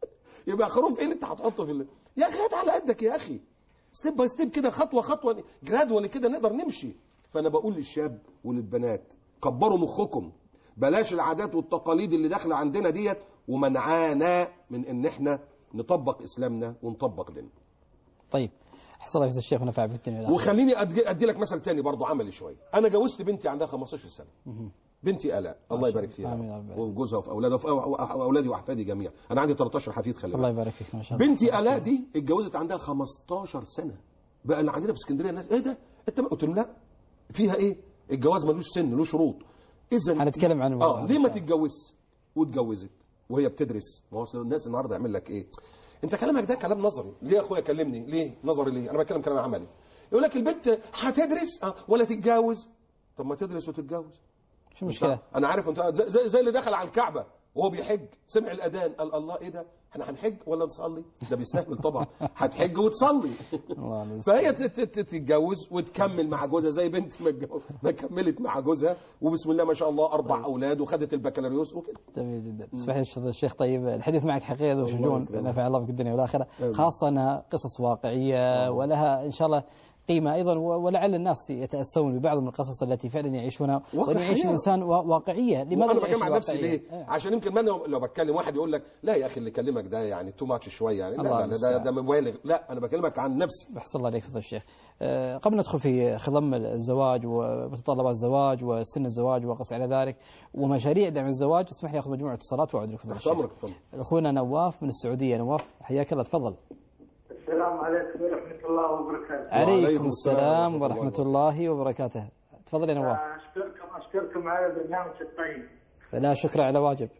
يبقى خروف ايه اللي انت هتحطه في ال... يا اخي هات على قدك يا اخي ستيب باي ستيب كده خطوه خطوه جرادوالي كده نقدر نمشي فانا بقول للشاب وللبنات كبروا مخكم بلاش العادات والتقاليد اللي داخله عندنا ديت ومنعانا من ان احنا نطبق اسلامنا ونطبق ديننا طيب حصل لك الشيخ ونفع في الدنيا والآخرة. وخليني أدي, ادي لك مثل تاني برضو عملي شويه انا جوزت بنتي عندها 15 سنه بنتي الاء الله يبارك فيها آمين يا رب. وجوزها وفي اولادها وفي أو- اولادي واحفادي جميعا انا عندي 13 حفيد خلي الله بالك يبارك فيك ما شاء الله بنتي الاء دي اتجوزت عندها 15 سنه بقى اللي عندنا في اسكندريه الناس ايه ده انت ما قلت لهم لا فيها ايه الجواز ملوش سن له شروط اذا هنتكلم عن الموضوع اه هذا ليه إن ما شاء الله. تتجوزش واتجوزت وهي بتدرس ما هو أصل الناس النهارده يعمل لك ايه انت كلامك ده كلام نظري ليه يا اخويا كلمني ليه نظري ليه انا بتكلم كلام عملي يقول لك البنت هتدرس اه ولا تتجوز طب ما تدرس وتتجوز شو المشكله؟ انا عارف انت زي, زي, زي اللي دخل على الكعبه وهو بيحج سمع الاذان قال الله ايه ده احنا هنحج ولا نصلي ده بيستهبل طبعا هتحج وتصلي الله المستعان. فهي تت- تت- تتجوز وتكمل مع جوزها زي بنتي ما اتجوز- ما كملت مع جوزها وبسم الله ما شاء الله اربع اولاد وخدت البكالوريوس وكده جميل جدا اسمح لي أستاذ الشيخ طيب الحديث معك حقيقه ذو شجون يكرمك. نفع الله بك الدنيا والاخره خاصه انها قصص واقعيه ولها ان شاء الله قيمه ايضا و- ولعل الناس يتاسون ببعض من القصص التي فعلا يعيشونها وان يعيش واقعية. الانسان وا- واقعيه لماذا وانا لا يعيش بجمع نفسي الواقعية؟ ليه؟ إيه. عشان يمكن ما أنا لو بتكلم واحد يقول لك لا يا اخي اللي كلمك ده يعني تو ماتش شويه يعني لا الله لا, لا ده, المستعان. ده مبالغ لا انا بكلمك عن نفسي أحسن الله عليك فضل الشيخ آه، قبل ندخل في خضم الزواج ومتطلبات الزواج وسن الزواج وقص على ذلك ومشاريع دعم الزواج اسمح لي اخذ مجموعه اتصالات واعود لك فضل تحت الشيخ امرك تفضل اخونا نواف من السعوديه نواف حياك الله تفضل السلام عليكم ورحمة الله وبركاته. عليكم السلام ورحمه الله وبركاته تفضل يا نواف أشكركم أشكركم على برنامج الطيب. لا شكر على واجب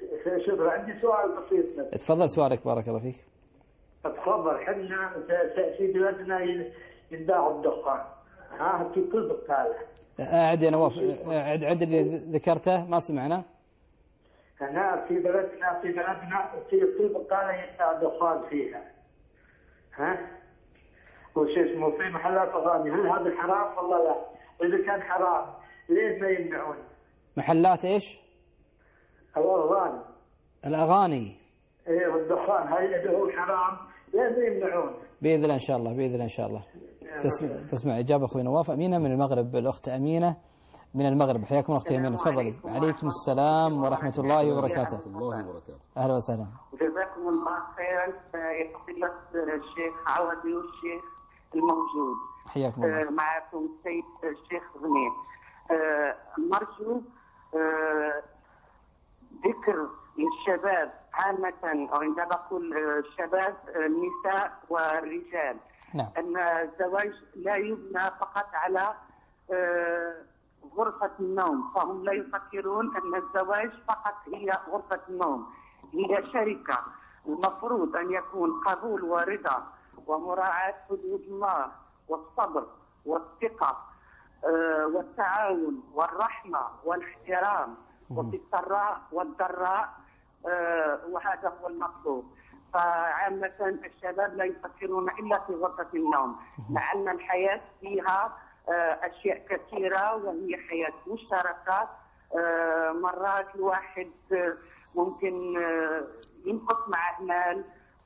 شكرا عندي سؤال بسيط بس. تفضل سؤالك بارك الله فيك تفضل حنا ف- في بلادنا ين- ينباع الدخان. ها في كل بقالة. اعد يا نواف اعد عد اللي ذكرته ما سمعنا هنا في بلدنا في بلدنا في كل بقالة ينباع دخان فيها. ها؟ وش اسمه في محلات أغاني هل هذا حرام والله لا؟ وإذا كان حرام ليه ما يمنعون؟ محلات ايش الأغاني الاغاني ايه والدخان هل اذا هو حرام لازم يمنعون باذن الله ان شاء الله باذن الله ان شاء الله تسمع, تسمع اجابه اخوي نواف امينه من المغرب الاخت امينه من المغرب حياكم اختي امينه تفضلي عليكم السلام ورحمه الله وبركاته الله وبركاته اهلا وسهلا جزاكم الله خيرا يا فضيلة الشيخ عوضي والشيخ الموجود حياكم الله آه، معكم السيد الشيخ غنيم آه، نرجو آه، ذكر للشباب عامة أو عندما أقول آه، الشباب آه، النساء والرجال نعم. أن الزواج لا يبنى فقط على آه، غرفة النوم فهم لا يفكرون أن الزواج فقط هي غرفة النوم هي شركة المفروض أن يكون قبول ورضا ومراعاة حدود الله والصبر والثقة آه، والتعاون والرحمة والاحترام وفي السراء والضراء آه، وهذا هو المطلوب فعامة الشباب لا يفكرون إلا في غرفة النوم مع أن الحياة فيها آه، أشياء كثيرة وهي حياة مشتركة آه، مرات الواحد آه، ممكن آه، ينقص مع مال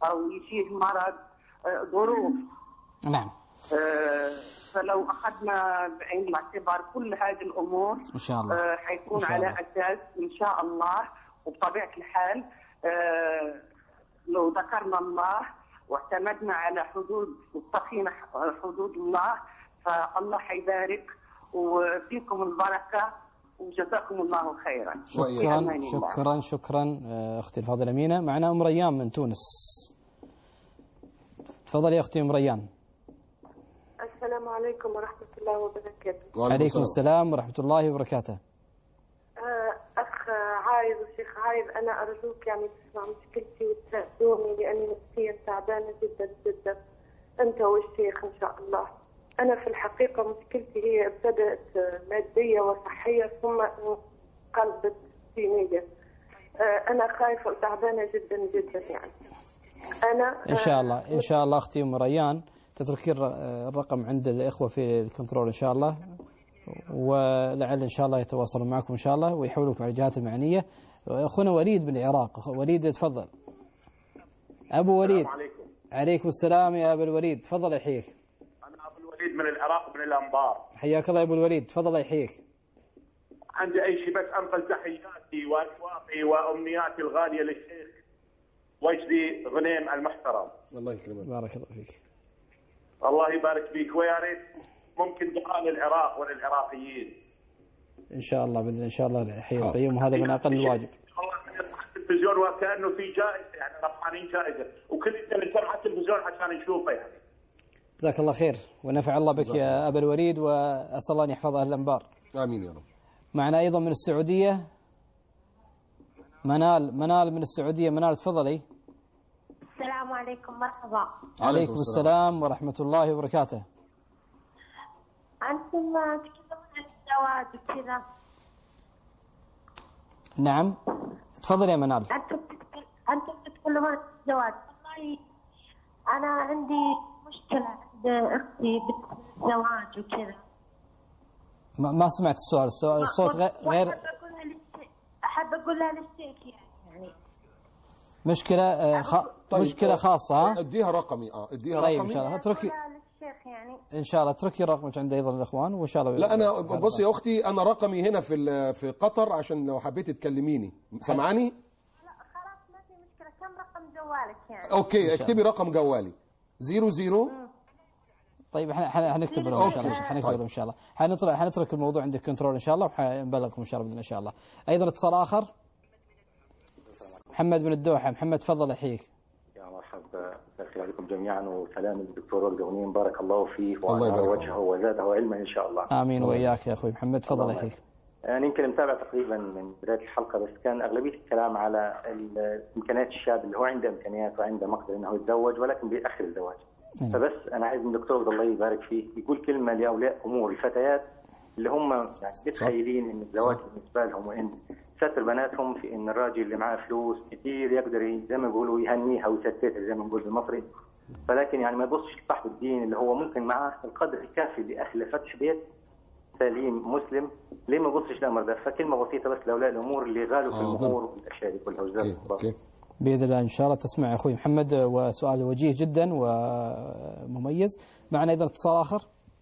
او يجيه مرض آه، ظروف نعم آه، فلو اخذنا بعين الاعتبار كل هذه الامور إن شاء الله. آه، حيكون إن شاء على الله. اساس ان شاء الله وبطبيعه الحال آه، لو ذكرنا الله واعتمدنا على حدود واتقينا حدود الله فالله حيبارك وفيكم البركه وجزاكم الله خيرا شكرا بأمان الله. شكرا شكرا آه، اختي الفاضله امينه معنا ام ريان من تونس تفضلي يا اختي ام ريان السلام عليكم ورحمة الله وبركاته عليكم السلام ورحمه الله وبركاته آه، أخ عايض وشيخ عايض أنا أرجوك يعني تسمع مشكلتي وتساعدوني لأني نفسيا تعبانة جدا جدا أنت والشيخ إن شاء الله أنا في الحقيقة مشكلتي هي ابتدأت آه، مادية وصحية ثم انقلبت دينية آه، أنا خايفة وتعبانة جدا جدا يعني أنا ان شاء آه، الله ان شاء الله اختي ام ريان تتركي الر- الرقم عند الاخوه في الكنترول ان شاء الله ولعل ان شاء الله يتواصلون معكم ان شاء الله ويحولوكم على الجهات المعنيه اخونا وليد بالعراق أخ- وليد تفضل ابو وليد عليكم عليكم السلام يا ابو الوليد تفضل يحييك انا ابو الوليد من العراق من الانبار حياك الله يا ابو الوليد تفضل يحييك عندي اي شيء بس انقل تحياتي واشواقي وامنياتي الغاليه للشيخ وجدي غنيم المحترم الله يكرمك بارك الله فيك الله يبارك فيك ويا ريت ممكن دعاء للعراق وللعراقيين ان شاء الله باذن ان شاء الله الحي القيوم وهذا من اقل الواجب والله من يفتح التلفزيون وكانه في جائزه يعني ربحانين جائزه وكل اللي نتابع التلفزيون عشان نشوفه يعني جزاك الله خير ونفع الله بك يا ابا الوليد واسال الله ان يحفظ اهل الانبار امين يا رب معنا ايضا من السعوديه منال منال من السعوديه منال تفضلي السلام عليكم مرحبا عليكم السلام ورحمه الله وبركاته أنتم تتكلمون عن الزواج وكذا نعم تفضل يا منال أنتم تتكلم أنتم تتكلمون عن الزواج والله أنا عندي مشكلة عند أختي بالزواج وكذا ما ما سمعت السؤال السؤال- الصوت غير, غير وأحب أقولها للشيخ أحب أقولها للشيخ يعني يعني مشكله آه، خ... مشكله خاصه ها اديها رقمي اه اديها طيب ان رقمي شاء الله اتركي أقولها للشيخ يعني ان شاء الله اتركي رقمك عند ايضا الاخوان وان شاء الله لا انا بص يا اختي انا رقمي هنا في ال- في قطر عشان لو حبيتي تكلميني سامعاني لا خلاص ما في مشكلة كم رقم جوالك يعني اوكي اكتبي رقم جوالي زيرو زيرو طيب احنا احنا حنكتب لهم ان شاء الله أوكي. حنكتب طيب. لهم ان شاء الله حنترك حنترك الموضوع عند الكنترول ان شاء الله وحنبلغكم ان شاء الله باذن ان شاء الله ايضا اتصال اخر محمد من الدوحه محمد تفضل يحييك يا مرحبا مساء الخير عليكم جميعا وسلام للدكتور وجد غنيم بارك الله فيه الله وأنار يبارك وجهه وزاده علما ان شاء الله. امين واياك يا اخوي محمد تفضل الله يحييك انا يمكن متابع تقريبا من بدايه الحلقه بس كان اغلبيه الكلام على ال- امكانيات الشاب اللي هو عنده امكانيات وعنده مقدره انه يتزوج ولكن بيأخر الزواج. نعم. فبس انا عايز من الدكتور الله يبارك فيه يقول كلمه لاولياء امور الفتيات اللي هم يعني متخيلين ان الزواج بالنسبه لهم وان ستر بناتهم في ان الراجل اللي معاه فلوس كثير يقدر ي- زي ما بيقولوا يهنيها ويستتها زي ما بنقول بالمصري ولكن يعني ما يبصش لصاحب الدين اللي هو ممكن معاه القدر الكافي لاهل فتح بيت سليم مسلم ليه ما يبصش للامر ده فكلمه بسيطه بس لاولياء الامور اللي غالوا في آه. المهور والاشياء دي كلها وجزاكم اوكي الله اوكي باذن الله ان شاء الله تسمع يا اخوي محمد وسؤال وجيه جدا ومميز معنا ايضا اتصال اخر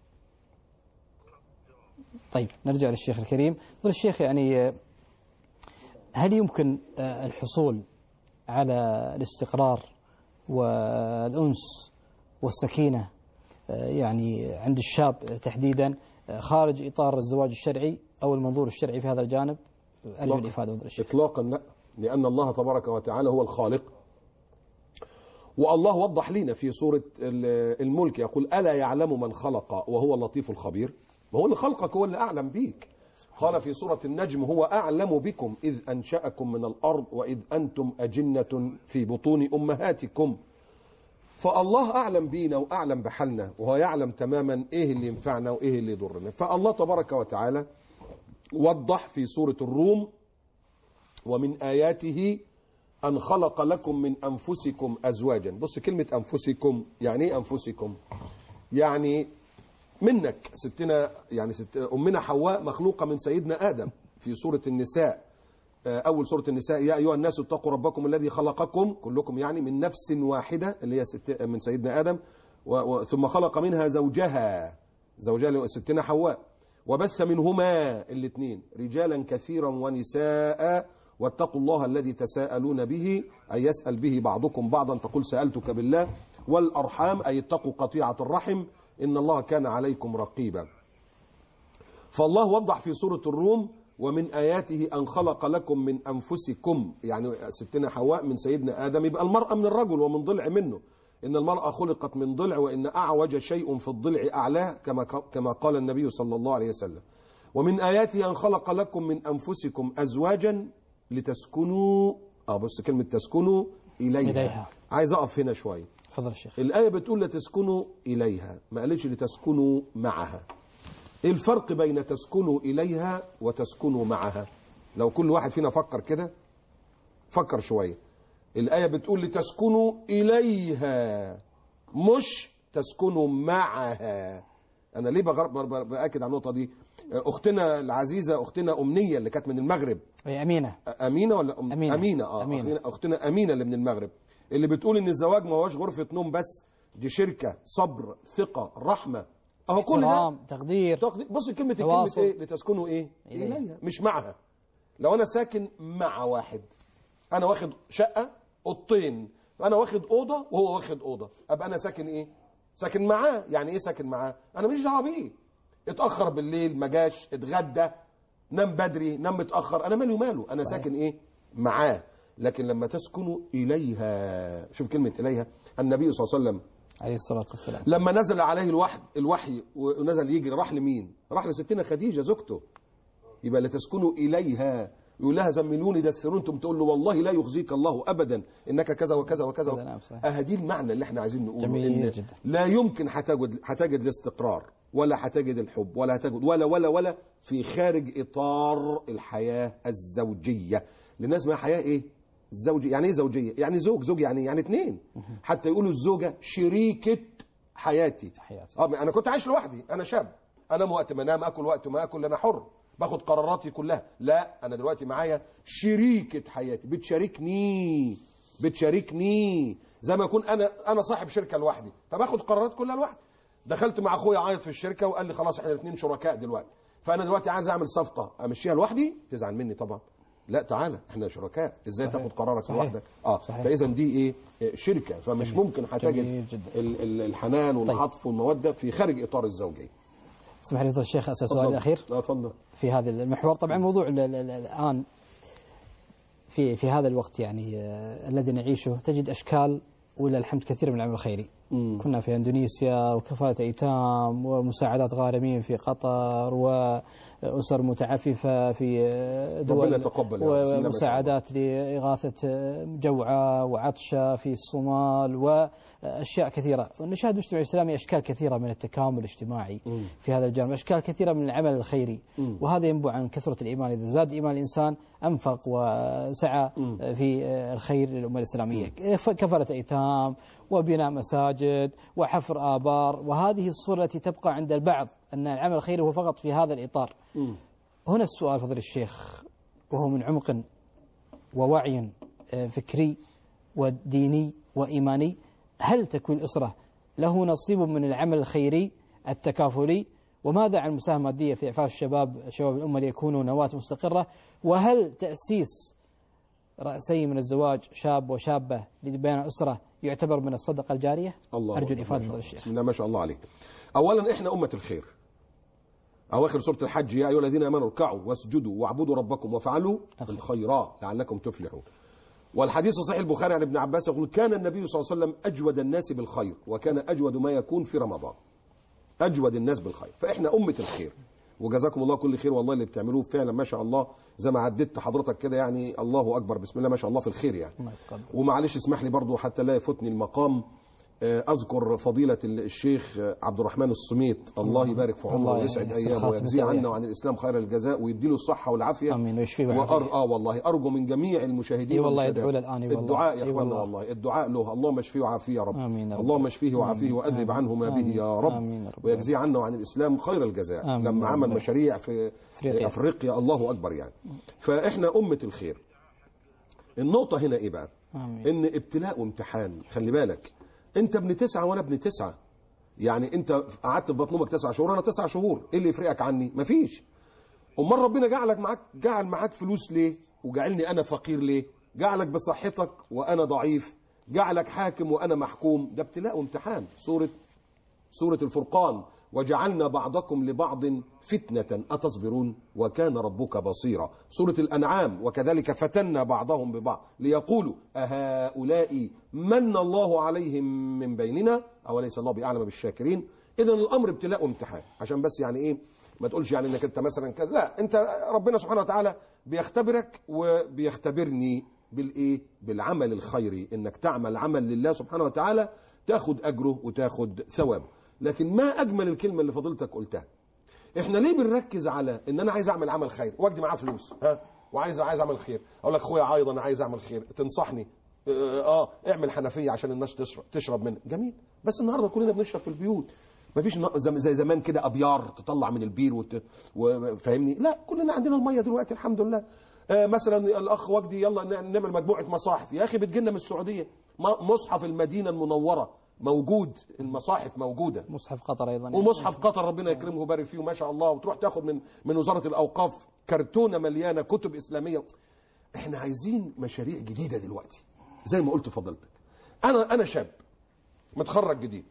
طيب نرجع للشيخ الكريم يقول الشيخ يعني هل يمكن الحصول على الاستقرار والانس والسكينه يعني عند الشاب تحديدا خارج اطار الزواج الشرعي او المنظور الشرعي في هذا الجانب ارجو الافاده من الشيخ اطلاقا لا لان الله تبارك وتعالى هو الخالق والله وضح لنا في سوره ال- الملك يقول الا يعلم من خلق وهو اللطيف الخبير ما هو اللي خلقك هو اللي اعلم بيك قال في سوره النجم هو اعلم بكم اذ انشاكم من الارض واذ انتم اجنه في بطون امهاتكم فالله اعلم بينا واعلم بحالنا وهو يعلم تماما ايه اللي ينفعنا وايه اللي يضرنا فالله تبارك وتعالى وضح في سوره الروم ومن آياته أن خلق لكم من أنفسكم أزواجا بص كلمة أنفسكم يعني إيه أنفسكم يعني منك ستنا يعني ست أمنا حواء مخلوقة من سيدنا آدم في سورة النساء آه، أول سورة النساء يا أيها الناس اتقوا ربكم الذي خلقكم كلكم يعني من نفس واحدة اللي هي ست من سيدنا آدم و و ثم خلق منها زوجها زوجها اللي هو ستنا حواء وبث منهما الاثنين رجالا كثيرا ونساء واتقوا الله الذي تساءلون به أي يسأل به بعضكم بعضا تقول سألتك بالله والأرحام أي اتقوا قطيعة الرحم إن الله كان عليكم رقيبا فالله وضح في سورة الروم ومن آياته أن خلق لكم من أنفسكم يعني ستنا حواء من سيدنا آدم يبقى المرأة من الرجل ومن ضلع منه إن المرأة خلقت من ضلع وإن أعوج شيء في الضلع أعلاه كما كما قال النبي صلى الله عليه وسلم ومن آياته أن خلق لكم من أنفسكم أزواجا لتسكنوا اه بص كلمة تسكنوا إليها, إليها. عايز أقف هنا شوية تفضل الشيخ الآية بتقول لتسكنوا إليها ما قالتش لتسكنوا معها إيه الفرق بين تسكنوا إليها وتسكنوا معها لو كل واحد فينا فكر كده فكر شوية الآية بتقول لتسكنوا إليها مش تسكنوا معها أنا ليه بغر- ب- ب- بأكد على النقطة دي أختنا العزيزة أختنا أمنية اللي كانت من المغرب أي أمينة أمينة ولا أم... أمينة. أمينة اه أمينة. أختنا- أختنا أمينة اللي من المغرب اللي بتقول إن الزواج ما هوش غرفة نوم بس دي شركة صبر ثقة رحمة أهو كل ده احترام تقدير تقدير بص كلمة تواصل. كلمة إيه لتسكنوا إيه إليها. إليها مش معها لو أنا ساكن مع واحد أنا واخد شقة أوضتين أنا واخد أوضة وهو واخد أوضة أبقى أنا ساكن إيه ساكن معاه يعني إيه ساكن معاه أنا ماليش دعوة بيه اتأخر بالليل ما جاش اتغدى نام بدري نام متأخر أنا مالي وماله أنا ساكن إيه معاه لكن لما تسكنوا إليها شوف كلمة إليها النبي صلى الله عليه وسلم عليه الصلاة والسلام لما نزل عليه الوحي الوحي ونزل يجري راح لمين؟ راح لستنا خديجه زوجته يبقى لتسكنوا اليها يقول لها زملوني دثرون انتم تقول له والله لا يخزيك الله ابدا انك كذا وكذا وكذا هذا نعم، صحيح. اهدي المعنى اللي احنا عايزين نقوله جميل إن جدا. لا يمكن هتجد هتجد الاستقرار ولا هتجد الحب ولا هتجد ولا ولا ولا في خارج اطار الحياه الزوجيه للناس ما حياه ايه؟ زوجيه يعني ايه زوجيه؟ يعني زوج زوج يعني يعني اثنين حتى يقولوا الزوجه شريكه حياتي حياتي. اه انا كنت عايش لوحدي انا شاب انام وقت ما انام اكل وقت ما اكل انا حر باخد قراراتي كلها لا انا دلوقتي معايا شريكه حياتي بتشاركني بتشاركني زي ما يكون انا انا صاحب شركه لوحدي فباخد قرارات كلها لوحدي دخلت مع اخويا عيط في الشركه وقال لي خلاص احنا الاثنين شركاء دلوقتي فانا دلوقتي عايز اعمل صفقه امشيها لوحدي تزعل مني طبعا لا تعالى احنا شركاء ازاي صحيح. تاخد قرارك صحيح. لوحدك اه صحيح. فاذا دي ايه إيه، شركه فمش ممكن جميل هتجد جدا. ال- ال- الحنان والعطف والموده في خارج اطار الزوجيه اسمح لي فضيلة الشيخ أسأل سؤال الأخير لا اتفضل في هذا المحور طبعا موضوع ال- ال- ال- الآن في في هذا الوقت يعني آه، الذي نعيشه تجد أشكال ولله الحمد كثير من العمل الخيري كنا في اندونيسيا وكفاله ايتام ومساعدات غارمين في قطر واسر متعففه في دول ربنا يتقبل يا رب. بسم الله ما شاء الله. ومساعدات لاغاثه جوعى وعطشه في الصومال واشياء كثيره ونشاهد المجتمع الاسلامي اشكال كثيره من التكامل الاجتماعي في هذا الجانب اشكال كثيره من العمل الخيري وهذا ينبع عن كثره الايمان اذا زاد ايمان الانسان انفق وسعى في الخير للامه الاسلاميه كفاله ايتام وبناء مساجد وحفر آبار وهذه الصورة التي تبقى عند البعض أن العمل الخيري هو فقط في هذا الإطار هنا السؤال فضل الشيخ وهو من عمق ووعي آه، فكري وديني وإيماني هل تكوين الأسرة له نصيب من العمل الخيري التكافلي وماذا عن المساهمة المادية في إعفاف الشباب شباب الأمة ليكونوا نواة مستقرة وهل تأسيس رأسي من الزواج شاب وشابة لبناء أسرة يعتبر من الصدقة الجارية الله أرجو أكبر. الإفادة ما شاء فضل الله. الشيخ بسم الله ما شاء الله عليك اولا احنا امه الخير اواخر سوره الحج يا ايها الذين امنوا اركعوا واسجدوا واعبدوا ربكم وافعلوا الخيرات لعلكم تفلحون والحديث صحيح البخاري عن ابن عباس يقول كان النبي صلى الله عليه وسلم اجود الناس بالخير وكان اجود ما يكون في رمضان اجود الناس بالخير فاحنا امه الخير وجزاكم الله كل خير والله اللي بتعملوه فعلا ما شاء الله زي ما عددت حضرتك كده يعني الله اكبر بسم الله ما شاء الله في الخير يعني الله يتقبل ومعلش اسمح لي برضو حتى لا يفوتني المقام آه، اذكر فضيله الشيخ عبد الرحمن الصميت الله يبارك في عمره الله ويسعد يحسن ايامه خاتمته ويجزيه عنا وإياه. وعن الاسلام خير الجزاء ويديله الصحه والعافيه امين ويشفيه وأر... ويعافيه اه والله ارجو من جميع المشاهدين إي والله والمشاهدات يدعو له الآن، إي والله. الدعاء يا إي اخوانا والله. والله الدعاء له اللهم اشفيه وعافيه يا رب آمين يا رب. اللهم اشفيه وعافيه واذهب آمين. عنه ما به آمين. يا رب آمين يا رب. ويجزيه عنا وعن الاسلام خير الجزاء آمين لما يا عمل رب. مشاريع في أفريقيا. افريقيا الله اكبر يعني فاحنا امه الخير النقطه هنا ايه بقى آمين. ان ابتلاء وامتحان خلي بالك انت ابن تسعه وانا ابن تسعه يعني انت قعدت في بطن امك تسع شهور انا تسع شهور ايه اللي يفرقك عني مفيش امال ربنا جعلك معاك جعل معاك فلوس ليه وجعلني انا فقير ليه جعلك بصحتك وانا ضعيف جعلك حاكم وانا محكوم ده ابتلاء وامتحان سوره سورة الفرقان وجعلنا بعضكم لبعض فتنة أتصبرون وكان ربك بصيرا سورة الأنعام وكذلك فتنا بعضهم ببعض ليقولوا أهؤلاء من الله عليهم من بيننا أوليس الله بأعلم بالشاكرين إذا الأمر ابتلاء وامتحان عشان بس يعني إيه ما تقولش يعني انك انت مثلا كذا لا انت ربنا سبحانه وتعالى بيختبرك وبيختبرني بالايه بالعمل الخيري انك تعمل عمل لله سبحانه وتعالى تاخد اجره وتاخد ثوابه لكن ما اجمل الكلمه اللي فضيلتك قلتها احنا ليه بنركز على ان انا عايز اعمل عمل خير واجدي معاه فلوس ها وعايز عايز اعمل خير اقول لك اخويا عايض انا عايز اعمل خير تنصحني اه, اه اعمل حنفيه عشان الناس تشرب تشرب منها جميل بس النهارده كلنا بنشرب في البيوت مفيش ن- زم- زي زمان كده ابيار تطلع من البير وت... وفاهمني لا كلنا عندنا الميه دلوقتي الحمد لله آه مثلا الاخ وجدي يلا ن- نعمل مجموعه مصاحف يا اخي بتجينا من السعوديه م- مصحف المدينه المنوره موجود المصاحف موجوده مصحف قطر ايضا ومصحف قطر ربنا يكرمه ويبارك فيه ما شاء الله وتروح تاخد من من وزاره الاوقاف كرتونه مليانه كتب اسلاميه احنا عايزين مشاريع جديده دلوقتي زي ما قلت فضلتك انا انا شاب متخرج جديد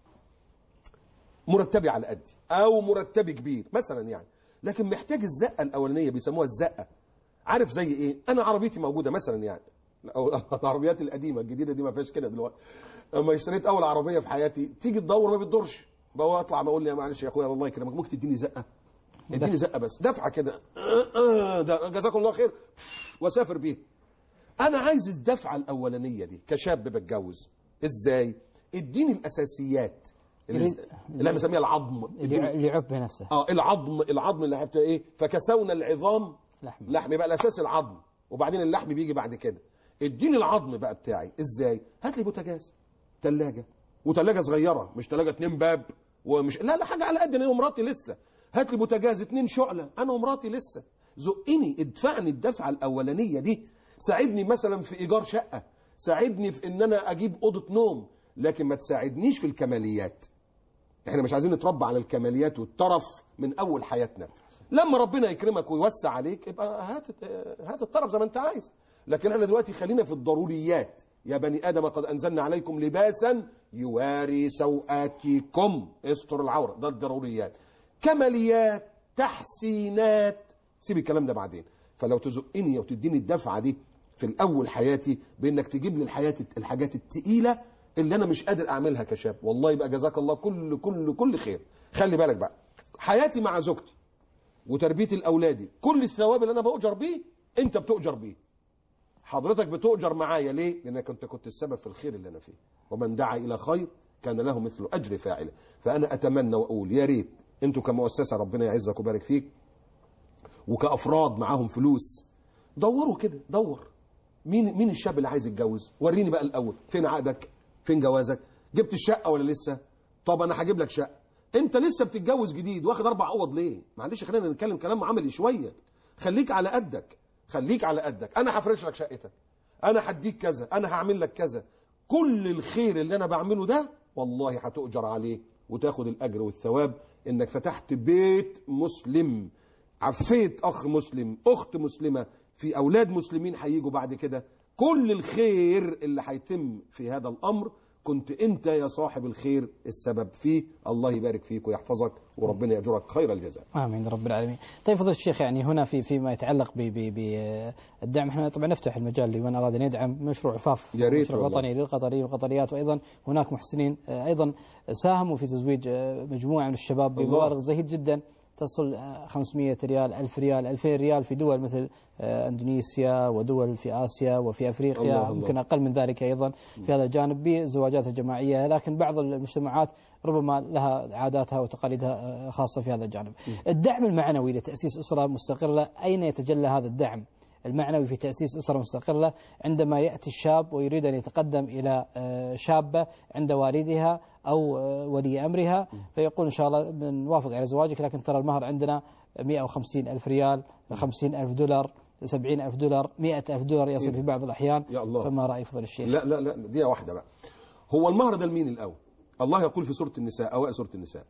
مرتبي على قدي او مرتبي كبير مثلا يعني لكن محتاج الزقه الاولانيه بيسموها الزقه عارف زي ايه انا عربيتي موجوده مثلا يعني أو العربيات القديمه الجديده دي ما فيهاش كده دلوقتي اما اشتريت اول عربيه في حياتي تيجي تدور ما بتدورش بقى اطلع بقول لي يا معلش يا اخويا الله يكرمك ممكن تديني زقه اديني زقه بس دفعه كده آه، آه، ده جزاكم الله خير واسافر بيها انا عايز الدفعه الاولانيه دي كشاب بتجوز ازاي اديني الاساسيات اللي, اللي- اللي انا بسميها العظم اللي اللي يعف بنفسه اه العظم العظم اللي هبت ايه فكسونا العظام لحم. لحم يبقى الاساس العظم وبعدين اللحم بيجي بعد كده اديني العظم بقى بتاعي ازاي هات لي بوتاجاز ثلاجه وثلاجه صغيره مش ثلاجه اتنين باب ومش لا لا حاجه على قد انا ومراتي لسه هات لي بوتاجاز اتنين شعله انا ومراتي لسه زقني ادفعني الدفعه الاولانيه دي ساعدني مثلا في ايجار شقه ساعدني في ان انا اجيب اوضه نوم لكن ما تساعدنيش في الكماليات احنا مش عايزين نتربى على الكماليات والترف من اول حياتنا لما ربنا يكرمك ويوسع عليك يبقى هات هات الطرف زي ما انت عايز لكن احنا دلوقتي خلينا في الضروريات يا بني ادم قد انزلنا عليكم لباسا يواري سوآتكم استر العوره ده الضروريات كماليات تحسينات سيب الكلام ده بعدين فلو تزقني وتديني الدفعه دي في الاول حياتي بانك تجيب لي الحياه الحاجات التقيله اللي انا مش قادر اعملها كشاب والله يبقى جزاك الله كل كل كل خير خلي بالك بقى حياتي مع زوجتي وتربيه الاولادي كل الثواب اللي انا باجر بيه انت بتؤجر بيه حضرتك بتؤجر معايا ليه لانك انت كنت السبب في الخير اللي انا فيه ومن دعا الى خير كان له مثل اجر فاعله فانا اتمنى واقول يا ريت انتوا كمؤسسه ربنا يعزك ويبارك فيك وكافراد معاهم فلوس دوروا كده دور مين مين الشاب اللي عايز يتجوز وريني بقى الاول فين عقدك فين جوازك جبت الشقه ولا لسه طب انا هجيب لك شقه انت لسه بتتجوز جديد واخد اربع اوض ليه معلش خلينا نتكلم كلام عملي شويه خليك على قدك خليك على قدك انا هفرش لك شقتك انا هديك كذا انا هعمل لك كذا كل الخير اللي انا بعمله ده والله هتؤجر عليه وتاخد الاجر والثواب انك فتحت بيت مسلم عفيت اخ مسلم اخت مسلمه في اولاد مسلمين هيجوا بعد كده كل الخير اللي هيتم في هذا الامر كنت انت يا صاحب الخير السبب فيه الله يبارك فيك ويحفظك وربنا ياجرك خير الجزاء امين رب العالمين. طيب فضيله الشيخ يعني هنا في فيما يتعلق بالدعم احنا طبعا نفتح المجال لمن اراد ان يدعم مشروع عفاف يا ريت مشروع والله. وطني للقطري والقطريات وايضا هناك محسنين آه، ايضا ساهموا في تزويج آه، مجموعه من الشباب الله. بمبالغ زهيد جدا تصل آه، 500 ريال 1000 ريال 2000 ريال في دول مثل آه، اندونيسيا ودول في اسيا وفي افريقيا الله الله. يمكن اقل من ذلك ايضا في هذا الجانب بالزواجات الجماعيه لكن بعض المجتمعات ربما لها عاداتها وتقاليدها آه، خاصه في هذا الجانب. الدعم المعنوي لتاسيس اسره مستقله اين يتجلى هذا الدعم؟ المعنوي في تأسيس أسرة مستقلة عندما يأتي الشاب ويريد أن يتقدم إلى آه، شابة عند والدها أو آه، ولي أمرها فيقول إن شاء الله بنوافق على زواجك لكن ترى المهر عندنا 150 ألف ريال 50 ألف دولار 70 ألف دولار 100 ألف دولار يصل في بعض الأحيان يا الله. فما رأي فضل الشيخ لا لا لا دي واحدة بقى هو المهر ده لمين الأول الله يقول في سورة النساء أوائل سورة النساء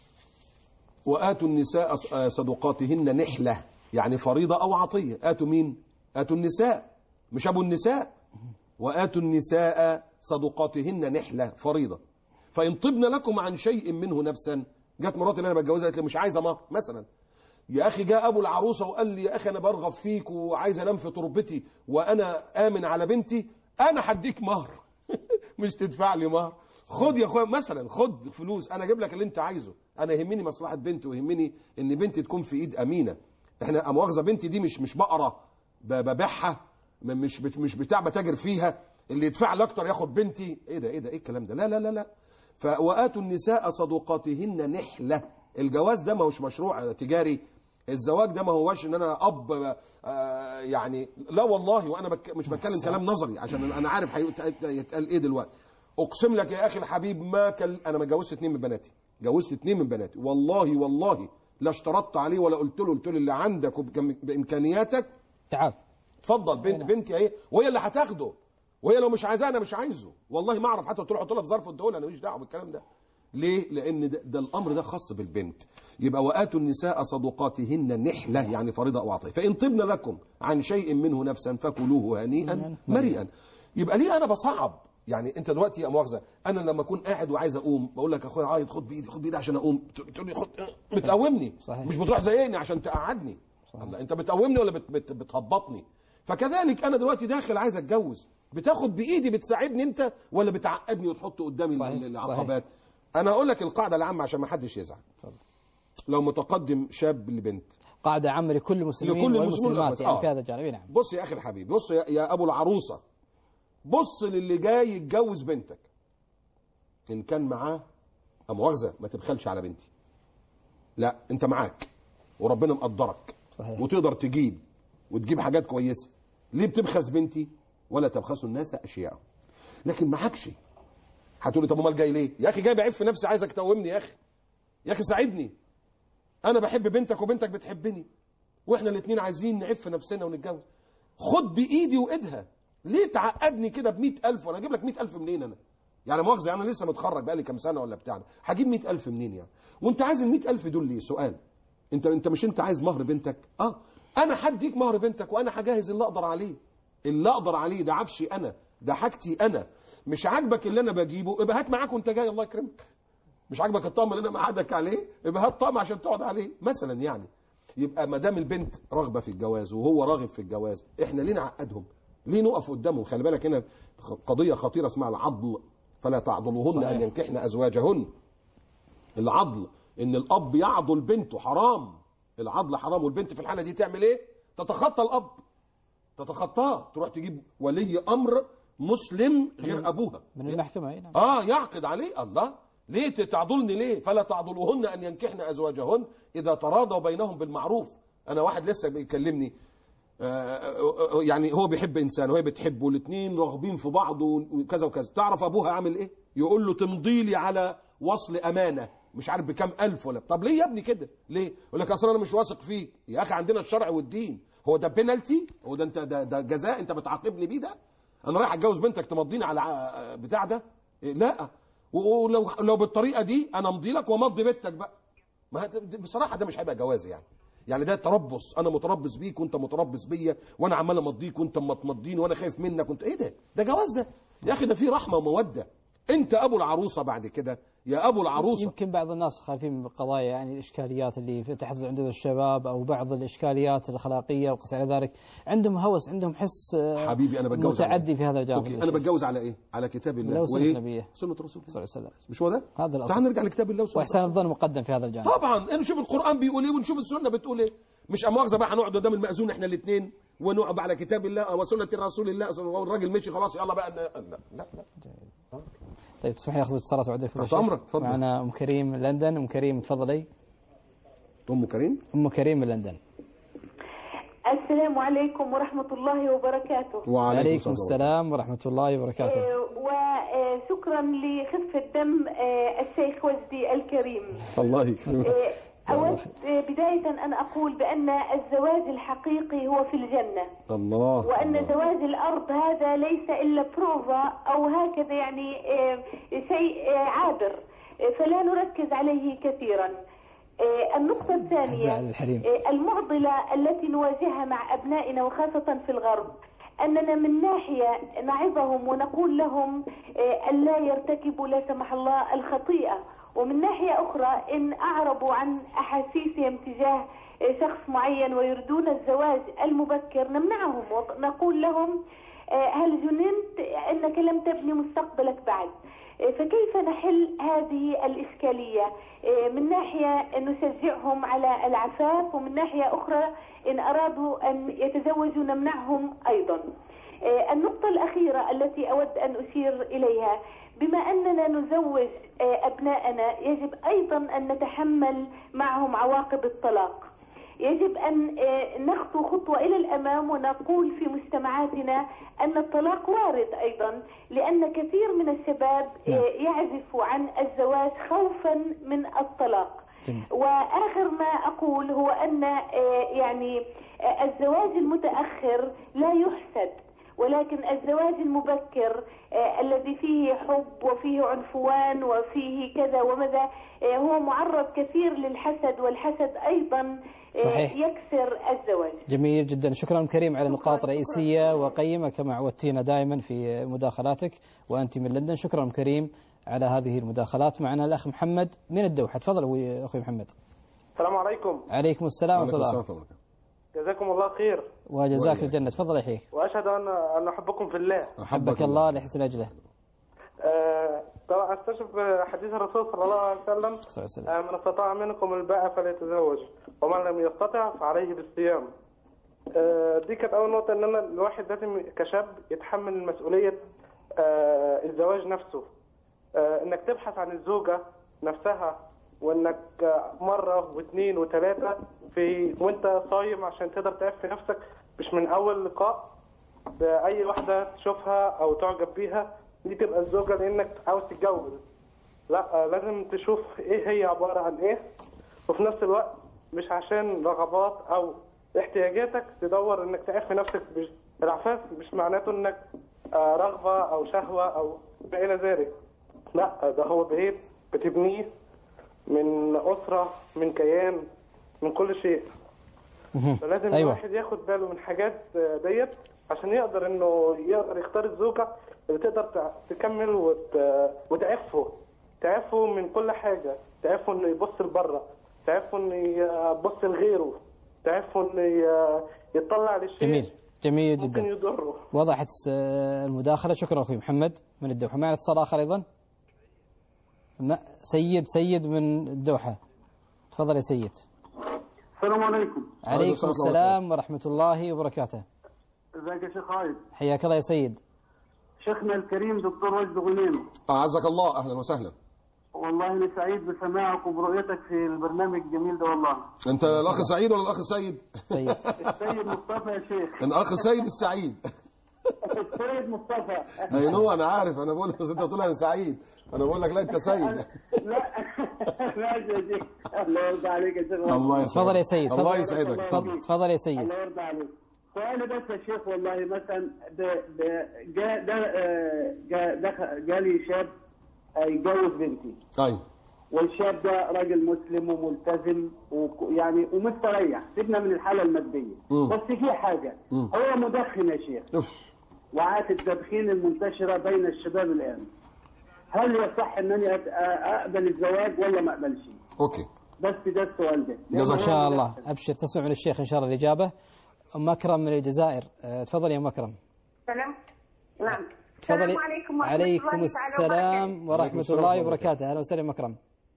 وآتوا النساء ص- آه صدقاتهن نحلة يعني فريضة أو عطية آتوا مين آتوا النساء مش أبو النساء وآتوا النساء صدقاتهن نحلة فريضة فإن طبن لكم عن شيء منه نفسا جت مراتي اللي أنا بتجوزها قالت لي مش عايزة مهر مثلا يا اخي جاء ابو العروسه وقال لي يا اخي انا برغب فيك وعايز انام في تربتي وانا امن على بنتي انا هديك مهر مش تدفع لي مهر خد يا اخويا مثلا خد فلوس انا اجيب لك اللي انت عايزه انا يهمني مصلحه بنتي ويهمني ان بنتي تكون في ايد امينه احنا مؤاخذه بنتي دي مش مش بقره ب- ببيعها م- مش بت- مش بتاع بتاجر فيها اللي يدفع لي اكتر ياخد بنتي ايه ده ايه ده ايه الكلام ده لا لا لا لا فواتوا النساء صدقاتهن نحله الجواز ده ما هوش مشروع تجاري الزواج ده ما هوش ان انا اب آه، يعني لا والله وانا بك مش بتكلم كلام نظري عشان انا عارف هيت- يتقال ايه دلوقتي اقسم لك يا اخي الحبيب ما كل انا ما جوزت اتنين من بناتي جوزت اتنين من بناتي والله والله لا اشترطت عليه ولا قلت له قلت له اللي عندك وبكم- بامكانياتك تعال اتفضل بنت بنتي اهي وهي اللي هتاخده وهي لو مش عايزاه انا مش عايزه والله ما اعرف حتى قلت له حط لها في ظرف الدول انا ماليش دعوه بالكلام ده ليه لان ده, ده الامر ده خاص بالبنت يبقى واتوا النساء صدقاتهن نحله يعني فريضه او عطيه فان طبن لكم عن شيء منه نفسا فكلوه هنيئا مريئا يبقى ليه انا بصعب يعني انت دلوقتي يا مؤاخذه انا لما اكون قاعد وعايز اقوم بقول لك اخويا عايد خد بايدي خد بايدي عشان اقوم تقول لي خد بتقومني صحيح. مش بتروح زيني عشان تقعدني الله انت بتقومني ولا بت بت بتهبطني فكذلك انا دلوقتي داخل عايز اتجوز بتاخد بايدي بتساعدني انت ولا بتعقدني وتحط قدامي صحيح. ال- العقبات انا اقول لك القاعده العامه عشان ما حدش يزعل لو متقدم شاب لبنت قاعدة عامة لكل المسلمين لكل المسلمين والمسلمات والأخوات. يعني آه. في هذا الجانب نعم بص يا اخي الحبيب بص يا, يا ابو العروسه بص للي جاي يتجوز بنتك ان كان معاه لا مؤاخذه ما تبخلش على بنتي لا انت معاك وربنا مقدرك صحيح. وتقدر تجيب وتجيب حاجات كويسه ليه بتبخس بنتي ولا تبخسوا الناس اشياء لكن معكش هتقول لي طب امال جاي ليه يا اخي جاي بعيب في نفسي عايزك تقومني يا اخي يا اخي ساعدني انا بحب بنتك وبنتك بتحبني واحنا الاثنين عايزين نعف في نفسنا ونتجوز خد بايدي وايدها ليه تعقدني كده ب ألف وانا اجيب لك 100000 منين انا يعني مؤاخذه انا لسه متخرج بقالي كام سنه ولا بتاع هجيب 100000 منين يعني وانت عايز ال 100000 دول ليه سؤال انت انت مش انت عايز مهر بنتك اه انا هديك مهر بنتك وانا هجهز اللي اقدر عليه اللي اقدر عليه ده عفشي انا ده حاجتي انا مش عاجبك اللي انا بجيبه يبقى هات معاك وانت جاي الله يكرمك مش عاجبك الطقم اللي انا مقعدك عليه يبقى هات طقم عشان تقعد عليه مثلا يعني يبقى ما دام البنت راغبه في الجواز وهو راغب في الجواز احنا ليه نعقدهم ليه نقف قدامهم خلي بالك هنا قضيه خطيره اسمها العضل فلا تعضلوهن صحيح. ان ينكحن ازواجهن العضل ان الاب يعضل بنته حرام العضل حرام والبنت في الحاله دي تعمل ايه تتخطى الاب تتخطاه تروح تجيب ولي امر مسلم غير ابوها من المحكمة أي نعم اه يعقد عليه الله ليه تعضلني ليه فلا تعضلوهن ان ينكحن ازواجهن اذا تراضوا بينهم بالمعروف انا واحد لسه بيكلمني آه، آه، آه، يعني هو بيحب انسان وهي بتحبه الاثنين راغبين في بعض وكذا وكذا تعرف ابوها عامل ايه يقول له تمضي لي على وصل امانه مش عارف بكام الف ولا طب ليه يا ابني كده ليه يقول لك اصل انا مش واثق فيك يا اخي عندنا الشرع والدين هو ده بينالتي هو ده انت ده, ده جزاء انت بتعاقبني بيه ده انا رايح اتجوز بنتك تمضيني على ع- بتاع ده إيه، لا و- ولو لو بالطريقه دي انا امضي لك وامضي بنتك بقى ما هت- بصراحه ده مش هيبقى جواز يعني يعني ده تربص انا متربص بيك وانت متربص بيا وانا عمال امضيك وانت ما تمضيني وانا خايف منك وانت ايه ده ده جواز ده يا اخي ده فيه رحمه وموده انت ابو العروسه بعد كده يا ابو العروسه يمكن بعض الناس خايفين من قضايا يعني الاشكاليات اللي في- تحدث عند الشباب او بعض الاشكاليات الاخلاقيه وقس على ذلك عندهم هوس عندهم حس آه، حبيبي انا بتجوز على متعدي إيه؟ في هذا الجانب اوكي انا بتجوز على ايه على كتاب الله لو سنة وايه نبيه. سنه رسول صلى الله عليه وسلم مش هو ده هذا الأصل. تعال نرجع لكتاب الله وسنه واحسان الظن مقدم في هذا الجانب طبعا نشوف القران بيقول ايه ونشوف السنه بتقول ايه مش مؤاخذه بقى هنقعد قدام المأذون احنا الاثنين ونقعد على كتاب الله وسنه رسول الله صلى الله عليه وسلم والراجل مشي خلاص يلا بقى ن- لا لا لا طيب تسمح لي اخذ اتصالات وعدك تحت أمرك، تفضل. معنا ام كريم من لندن ام كريم تفضلي ام كريم ام كريم من لندن السلام عليكم ورحمة الله وبركاته وعليكم السلام ورحمه الله وبركاته آه، وشكرا لخفة دم آه، الشيخ وجدي الكريم الله يكرمك آه، أود آه، بداية أن أقول بأن الزواج الحقيقي هو في الجنة الله وأن الله. زواج الأرض هذا ليس إلا بروفا أو هكذا يعني آه، شيء آه، عابر آه، فلا نركز عليه كثيرا آه، النقطة الثانية زعل الحريم. آه، المعضلة التي نواجهها مع أبنائنا وخاصة في الغرب أننا من ناحية نعظهم ونقول لهم آه، ألا يرتكبوا لا سمح الله الخطيئة ومن ناحية أخرى إن أعربوا عن أحاسيسهم تجاه آه، شخص معين ويريدون الزواج المبكر نمنعهم ونقول لهم آه، هل جننت أنك لم تبني مستقبلك بعد آه، فكيف نحل هذه الإشكالية آه، من ناحية نشجعهم على العفاف ومن ناحية أخرى إن أرادوا أن يتزوجوا نمنعهم أيضا آه، النقطة الأخيرة التي أود أن أشير إليها بما أننا نزوج آه، أبناءنا يجب أيضا أن نتحمل معهم عواقب الطلاق يجب أن آه، نخطو خطوة إلى الأمام ونقول في مجتمعاتنا أن الطلاق وارد أيضا لأن كثير من الشباب آه، يعزف عن الزواج خوفا من الطلاق واخر ما اقول هو ان آه، يعني آه، الزواج المتاخر لا يحسد ولكن الزواج المبكر آه، الذي فيه حب وفيه عنفوان وفيه كذا وماذا آه، هو معرض كثير للحسد والحسد ايضا آه، صحيح. يكسر الزواج جميل جدا شكرا أم كريم على نقاط رئيسية وقيمة كما عودتينا دائما في مداخلاتك وأنت من لندن شكرا أم كريم على هذه المداخلات معنا الأخ محمد من الدوحة تفضل أبوي- أخوي محمد السلام عليكم عليكم السلام ورحمة الله جزاكم الله خير وجزاك الجنة تفضل يا أخي واشهد ان ان احبكم في الله أحبك الله لحسن أجله آه، طبعا استشف حديث الرسول صلى الله عليه وسلم صلى الله عليه وسلم آه، من استطاع منكم الباء فليتزوج ومن لم يستطع فعليه بالصيام آه، دي كانت اول نقطه ان انا الواحد لازم كشاب يتحمل مسؤوليه آه، الزواج نفسه آه، انك تبحث عن الزوجه نفسها وانك آه، مره واثنين وثلاثه في وانت صايم عشان تقدر تعرف نفسك مش من اول لقاء باي واحده تشوفها او تعجب بيها دي تبقى الزوجه لانك عاوز تتجوز لا آه، لازم تشوف ايه هي عباره عن ايه وفي نفس الوقت مش عشان رغبات او احتياجاتك تدور انك تعرف نفسك مش- العفاف مش معناته انك آه، رغبه او شهوه او ما الى ذلك لا ده هو بيت بتبنيه من اسره من كيان من كل شيء فلازم أيوة. الواحد ياخد باله من حاجات آه، ديت عشان يقدر انه يقدر يختار الزوجه اللي تقدر تع- تكمل وت... وتعفه تعفه من كل حاجه تعفه انه يبص لبره تعفه انه يبص لغيره تعفه انه ي- يطلع للشيء جميل جميل ممكن جدا يضره وضحت آه، المداخلة شكرا أخوي محمد من الدوحة معنا اتصال آخر أيضا ما سيد سيد من الدوحة تفضل يا سيد السلام عليكم عليكم السلام ورحمة الله وبركاته ازيك يا شيخ خالد حياك الله يا سيد شيخنا الكريم دكتور وجد غنيم أعزك الله أهلا وسهلا والله انا سعيد بسماعك وبرؤيتك في البرنامج الجميل ده والله أنت الأخ سعيد ولا الأخ سيد؟ سيد السيد مصطفى يا شيخ الأخ سيد السعيد السيد مصطفى أي نو أنا عارف أنا بقول بس أنت بتقول أنا سعيد أنا بقول لك لا أنت سيد لا ماشي يا شيخ الله يرضى عليك يا شيخ الله يسعدك. تفضل يا سيد الله تفضل. يسعدك. تفضل تفضل يا سيد الله يرضى عليك سؤالي بس يا شيخ والله مثلا ده ده جا ده آه، جا دخل- جالي شاب هيجوز بنتي أيوه والشاب ده راجل مسلم وملتزم ويعني ومستريح سيبنا من الحاله الماديه مم. بس في حاجه مم. هو مدخن يا شيخ أوف وعادة التدخين المنتشره بين الشباب الان هل يصح انني أت- اقبل الزواج ولا ما اقبلش؟ اوكي بس ده السؤال ده ان شاء الله ابشر تسمع من الشيخ ان شاء الله الاجابه ام اكرم من الجزائر آه، تفضلي يا ام اكرم سلام نعم تفضلي السلام عليكم ورحمة عليكم الله تعالى السلام وعليكم ورحمه السلام الله ورحمة الله. وبركاته اهلا وسهلا يا ام اكرم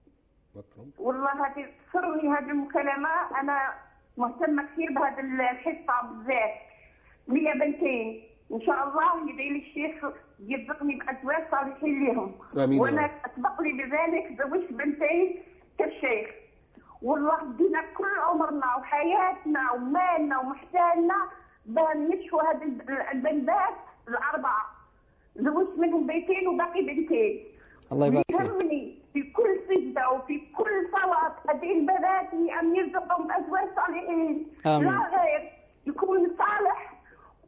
والله هذه تسرني هذه المكالمة أنا مهتمة كثير بهذا الحصة بالذات ليا بنتين إن شاء الله يدعي لي الشيخ يرزقني بأزواج صالحين لهم آمين يا وأنا رب. أسبق لي بذلك زوجت بنتين كالشيخ والله بدينا كل عمرنا وحياتنا ومالنا ومحتالنا بنشوى هذه البنات الأربعة زوجت منهم بيتين وباقي بنتين الله يبارك فيك يهمني في كل سجدة وفي كل صلاة هذه البنات أن يرزقهم بأزواج صالحين آمين. لا غير يكون صالح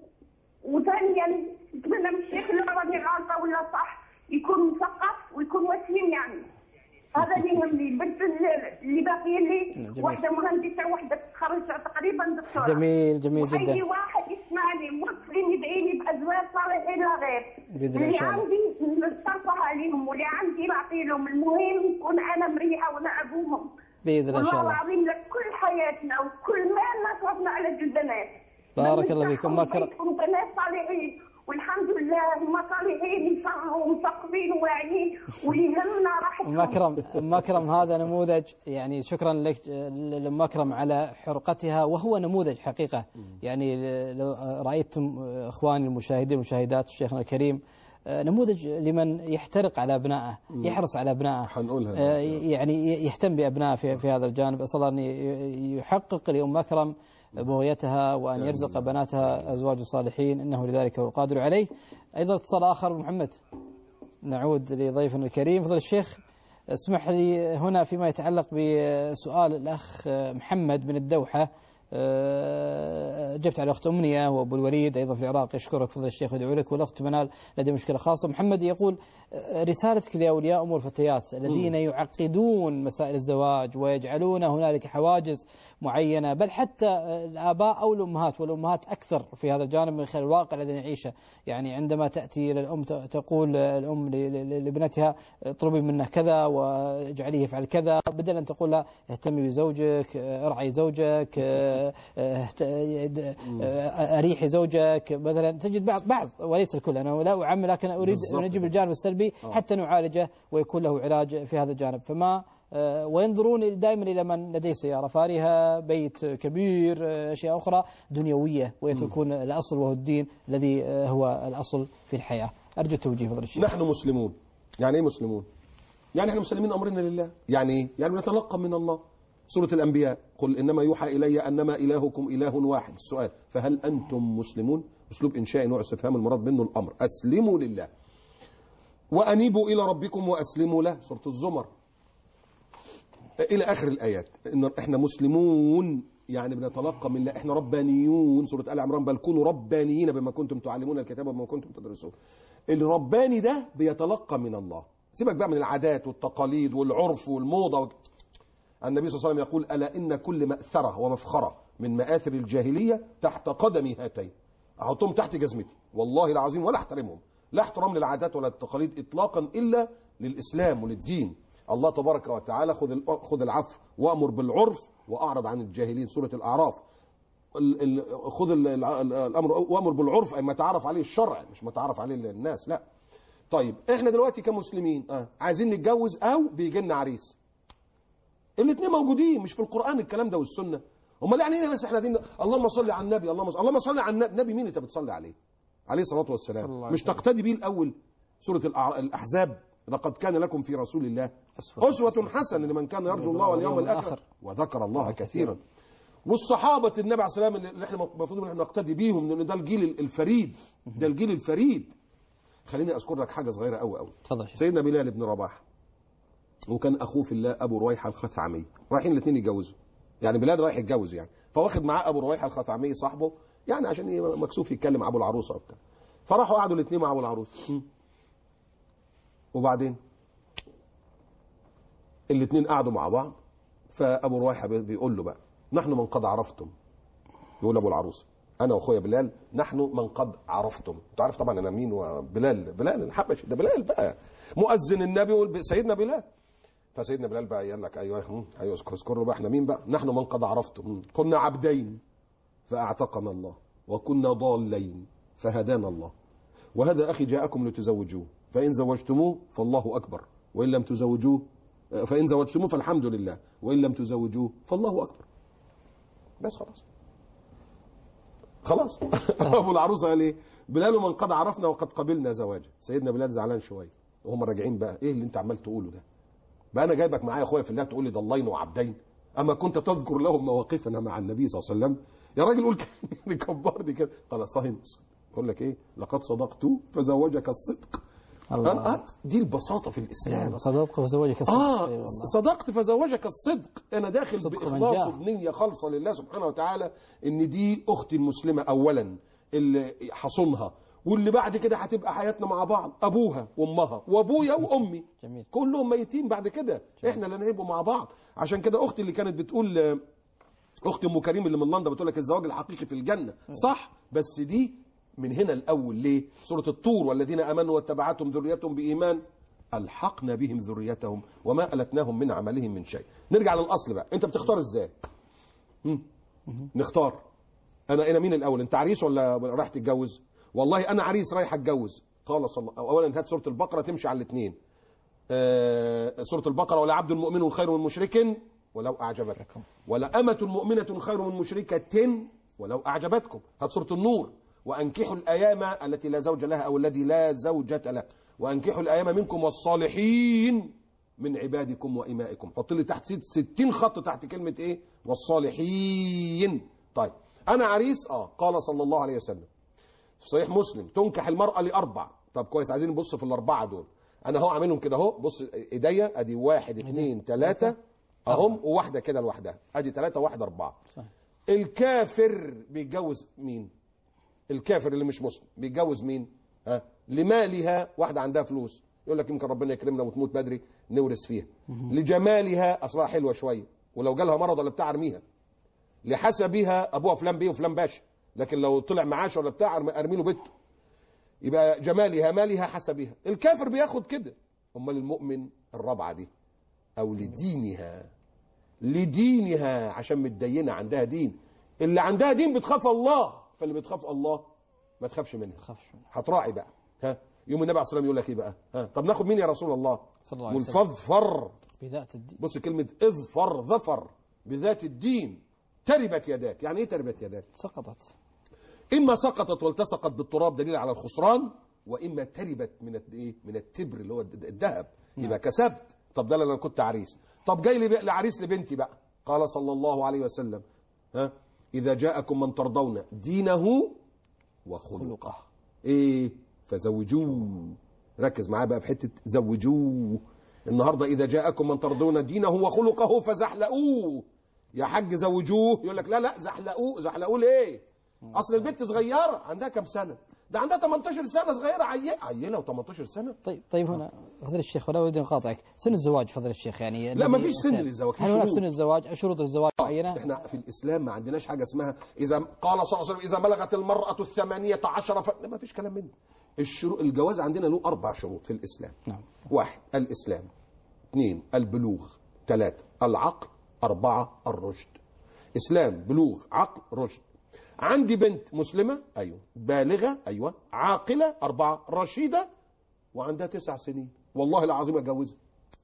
وثانيا نتمنى من الشيخ اللي راني غلطة ولا صح يكون مثقف ويكون وسيم يعني هذا اللي يهمني البنت اللي- اللي باقية لي جميل. واحدة مهندسة واحدة تخرج تقريبا دكتورة جميل جميل واي جدا واحد يسمعني مسلم يدعي لي بازواج صالحين لا غير بإذن الله إن اللي شاء الله. عندي نصرفها عليهم واللي عندي بعطي لهم المهم يكون انا مريحه وانا ابوهم باذن الله ان شاء والله الله العظيم لك كل حياتنا وكل مالنا صرفنا على جل البنات بارك الله فيك. أم أكرم. يكونوا بنات صالحين والحمد لله هم صالحين يصلوا ومثقفين وواعيين واللي يهمنا راحتهم ام اكرم ام اكرم هذا نموذج يعني شكرا لك لام اكرم على حرقتها وهو نموذج حقيقه يعني لو رايتم اخواني المشاهدين والمشاهدات شيخنا الكريم آه، نموذج لمن يحترق على ابنائه يحرص على ابنائه حنقولها آه، يعني يهتم بابنائه في في هذا الجانب اسال الله ان ي- يحقق لام اكرم بغيتها وان يرزق بناتها ازواج صالحين انه لذلك هو القادر عليه ايضا اتصال اخر أبو محمد نعود لضيفنا الكريم فضل الشيخ اسمح لي هنا فيما يتعلق بسؤال الأخ محمد من الدوحة أه، جبت على الأخت أمنية وأبو الوليد أيضا في العراق يشكرك فضل الشيخ ويدعو لك والأخت منال لديه مشكلة خاصة محمد يقول أه، رسالتك لأولياء أمور الفتيات الذين يعقدون مسائل الزواج ويجعلون هنالك حواجز معينة بل حتى أه، الآباء أو الأمهات والأمهات أكثر في هذا الجانب من خلال الواقع الذي نعيشه يعني عندما تأتي إلى الأم ت- تقول الأم ل- ل- لابنتها اطلبي منه كذا واجعليه يفعل كذا بدل أن تقول له اهتمي بزوجك ارعي زوجك اه، اهت- اه، أريحي زوجك مثلا تجد بعض بعض وليس الكل أنا لا أعمم لكن أريد بالضبط. أن أجيب الجانب السلبي آه. حتى نعالجه ويكون له علاج في هذا الجانب فما آه، وينظرون دائما إلى من لديه سيارة فارهة بيت كبير آه، أشياء أخرى دنيوية ويتركون الأصل وهو الدين الذي آه، هو الأصل في الحياة أرجو التوجيه فضل الشيخ نحن مسلمون يعني ايه مسلمون يعني احنا مسلمين امرنا لله يعني ايه يعني نتلقى من الله سورة الأنبياء قل إنما يوحى إلي أنما إلهكم إله واحد السؤال فهل أنتم مسلمون أسلوب إنشاء نوع استفهام المراد منه الأمر أسلموا لله وأنيبوا إلى ربكم وأسلموا له سورة الزمر إلى آخر الآيات إن إحنا مسلمون يعني بنتلقى من الله إحنا ربانيون سورة آل عمران بل كونوا ربانيين بما كنتم تعلمون الكتاب وبما كنتم تدرسون الرباني ده بيتلقى من الله سيبك بقى من العادات والتقاليد والعرف والموضة و... النبي صلى الله عليه وسلم يقول ألا إن كل مأثرة ومفخرة من مآثر الجاهلية تحت قدمي هاتين أحطهم تحت جزمتي والله العظيم ولا احترمهم لا احترام للعادات ولا التقاليد إطلاقا إلا للإسلام وللدين الله تبارك وتعالى خذ ال- خذ العفو وأمر بالعرف وأعرض عن الجاهلين سورة الأعراف ال- ال- خذ ال- الع- ال- الأمر وأمر بالعرف أي ما تعرف عليه الشرع مش ما تعرف عليه الناس لا طيب احنا دلوقتي كمسلمين اه عايزين نتجوز او بيجي لنا عريس الاثنين موجودين مش في القران الكلام ده والسنه امال يعني ايه بس احنا دين اللهم صل على النبي اللهم صل اللهم صل على النبي نبي مين انت بتصلي عليه عليه الصلاه والسلام مش تقتدي بيه الاول سوره الأع- الاحزاب لقد كان لكم في رسول الله اسوه حسنه لمن كان يرجو الله واليوم الاخر وذكر الله كثيرا والصحابه النبي عليه السلام اللي احنا المفروض ان احنا نقتدي بيهم لان ده الجيل الفريد ده الجيل الفريد خليني اذكر لك حاجه صغيره قوي قوي تفضل سيدنا بلال بن رباح وكان اخوه في الله ابو رويحه الخثعمي رايحين الاثنين يتجوزوا يعني بلال رايح يتجوز يعني فواخد معاه ابو رويحه الخثعمي صاحبه يعني عشان ايه مكسوف يتكلم مع ابو العروسه وبتاع فراحوا قعدوا الاثنين مع ابو العروس م. وبعدين الاثنين قعدوا مع بعض فابو رويحه بي- بيقول له بقى نحن من قد عرفتم يقول ابو العروسه انا واخويا بلال نحن من قد عرفتم انت عارف طبعا انا مين وبلال بلال الحبشي ده بلال بقى مؤذن النبي والب- سيدنا بلال فسيدنا بلال بقى قال لك ايوه هم، ايوه اذكر اذكروا بقى احنا مين بقى نحن من قد عرفتم هم. كنا عبدين فاعتقنا الله وكنا ضالين فهدانا الله وهذا اخي جاءكم لتزوجوه فان زوجتموه فالله اكبر وان لم تزوجوه فان زوجتموه فالحمد لله وان لم تزوجوه فالله اكبر بس خلاص خلاص ابو العروسه قال ايه بلال من قد عرفنا وقد قبلنا زواجه سيدنا بلال زعلان شويه وهم راجعين بقى ايه اللي انت عمال تقوله ده بقى انا جايبك معايا يا اخويا في الله تقول لي ضلين وعبدين اما كنت تذكر لهم مواقفنا مع النبي صلى الله عليه وسلم يا راجل قول كده كبرني كده قال صهن بقول لك ايه لقد صدقت فزوجك الصدق الله. أنا آه دي البساطه في الاسلام صدقت وزوجك الصدق اه أي والله. صدقت فزوجك الصدق انا داخل صدق من باخلاص جاء. وبنيه خالصه لله سبحانه وتعالى ان دي اختي المسلمه اولا اللي حصنها واللي بعد كده هتبقى حياتنا مع بعض ابوها وامها وابويا وامي جميل. كلهم ميتين بعد كده احنا اللي هنبقوا مع بعض عشان كده اختي اللي كانت بتقول آه، اختي ام كريم اللي من لندن بتقول لك الزواج الحقيقي في الجنه صح بس دي من هنا الاول ليه سوره الطور والذين امنوا واتبعتهم ذريتهم بايمان الحقنا بهم ذريتهم وما التناهم من عملهم من شيء نرجع للاصل بقى انت بتختار ازاي هم؟ نختار انا انا مين الاول انت عريس ولا ولا رايح تتجوز والله انا عريس رايح اتجوز قال صلى الله اولا هات سوره البقره تمشي على الاثنين آه، سورة البقرة ولا عبد مؤمن خير من مشرك ولو أعجبتكم ولا أمة مؤمنة خير من مشركة ولو أعجبتكم هات سورة النور وأنكحوا الأيام التي لا زوج لها أو الذي لا زوجة له وأنكحوا الأيام منكم والصالحين من عبادكم وإمائكم حط لي تحت ست- 60 خط تحت كلمة إيه والصالحين طيب أنا عريس آه قال صلى الله عليه وسلم في صحيح مسلم تنكح المرأة لأربع طب كويس عايزين نبص في الأربعة دول أنا أهو عاملهم كده أهو بص إيديا أدي واحد اثنين ثلاثة أهم وواحدة كده لوحدها أدي ثلاثة واحد أربعة صح. الكافر بيتجوز مين؟ الكافر اللي مش مسلم بيتجوز مين؟ ها؟ لمالها واحدة عندها فلوس يقول لك يمكن ربنا يكرمنا وتموت بدري نورث فيها لجمالها أصلها حلوة شوية ولو جالها مرض ولا بتاع ارميها لحسبها ابوها فلان بيه وفلان باشا لكن لو طلع معاش ولا بتاع أرمي- ارمي له بيته يبقى جمالها مالها حسبها الكافر بياخد كده امال المؤمن الرابعه دي او لدينها لدينها عشان متدينه عندها دين اللي عندها دين بتخاف الله فاللي بتخاف الله ما تخافش منها تخافش منها. هتراعي بقى ها يوم النبي عليه الصلاه والسلام يقول لك ايه بقى ها طب ناخد مين يا رسول الله صلى الله عليه وسلم. والفظفر بذات الدين بص كلمة اظفر ظفر بذات الدين تربت يداك يعني ايه تربت يداك سقطت اما سقطت والتصقت بالتراب دليل على الخسران واما تربت من الد- ايه من التبر اللي هو الد- الذهب يبقى كسبت طب ده انا كنت عريس طب جاي لي بقى- لعريس لبنتي بقى قال صلى الله عليه وسلم ها اذا جاءكم من ترضون دينه وخلقه ايه فزوجوه ركز معاه بقى في حته زوجوه النهارده اذا جاءكم من ترضون دينه وخلقه فزحلقوه يا حاج زوجوه يقول لك لا لا زحلقوه زحلقوه ليه اصل البنت صغيره عندها كام سنه ده عندها 18 سنه صغيره عيله عيله و18 سنه طيب طيب هنا فضيلة الشيخ ولا اريد ان اقاطعك سن الزواج فضيلة الشيخ يعني لا، ما الذي فيش سن يحتاج. للزواج، في هل هناك شروط. سن الزواج شروط الزواج معينه احنا في الاسلام ما عندناش حاجه اسمها اذا قال صلى الله عليه وسلم اذا بلغت المراه الثمانيه عشر ف... لا ما فيش كلام منه الشروط الجواز عندنا له اربع شروط في الاسلام نعم واحد الاسلام اثنين البلوغ ثلاثه العقل اربعه الرشد اسلام بلوغ عقل رشد عندي بنت مسلمه ايوه بالغه ايوه عاقله اربعه رشيده وعندها تسع سنين والله العظيم اتجوزها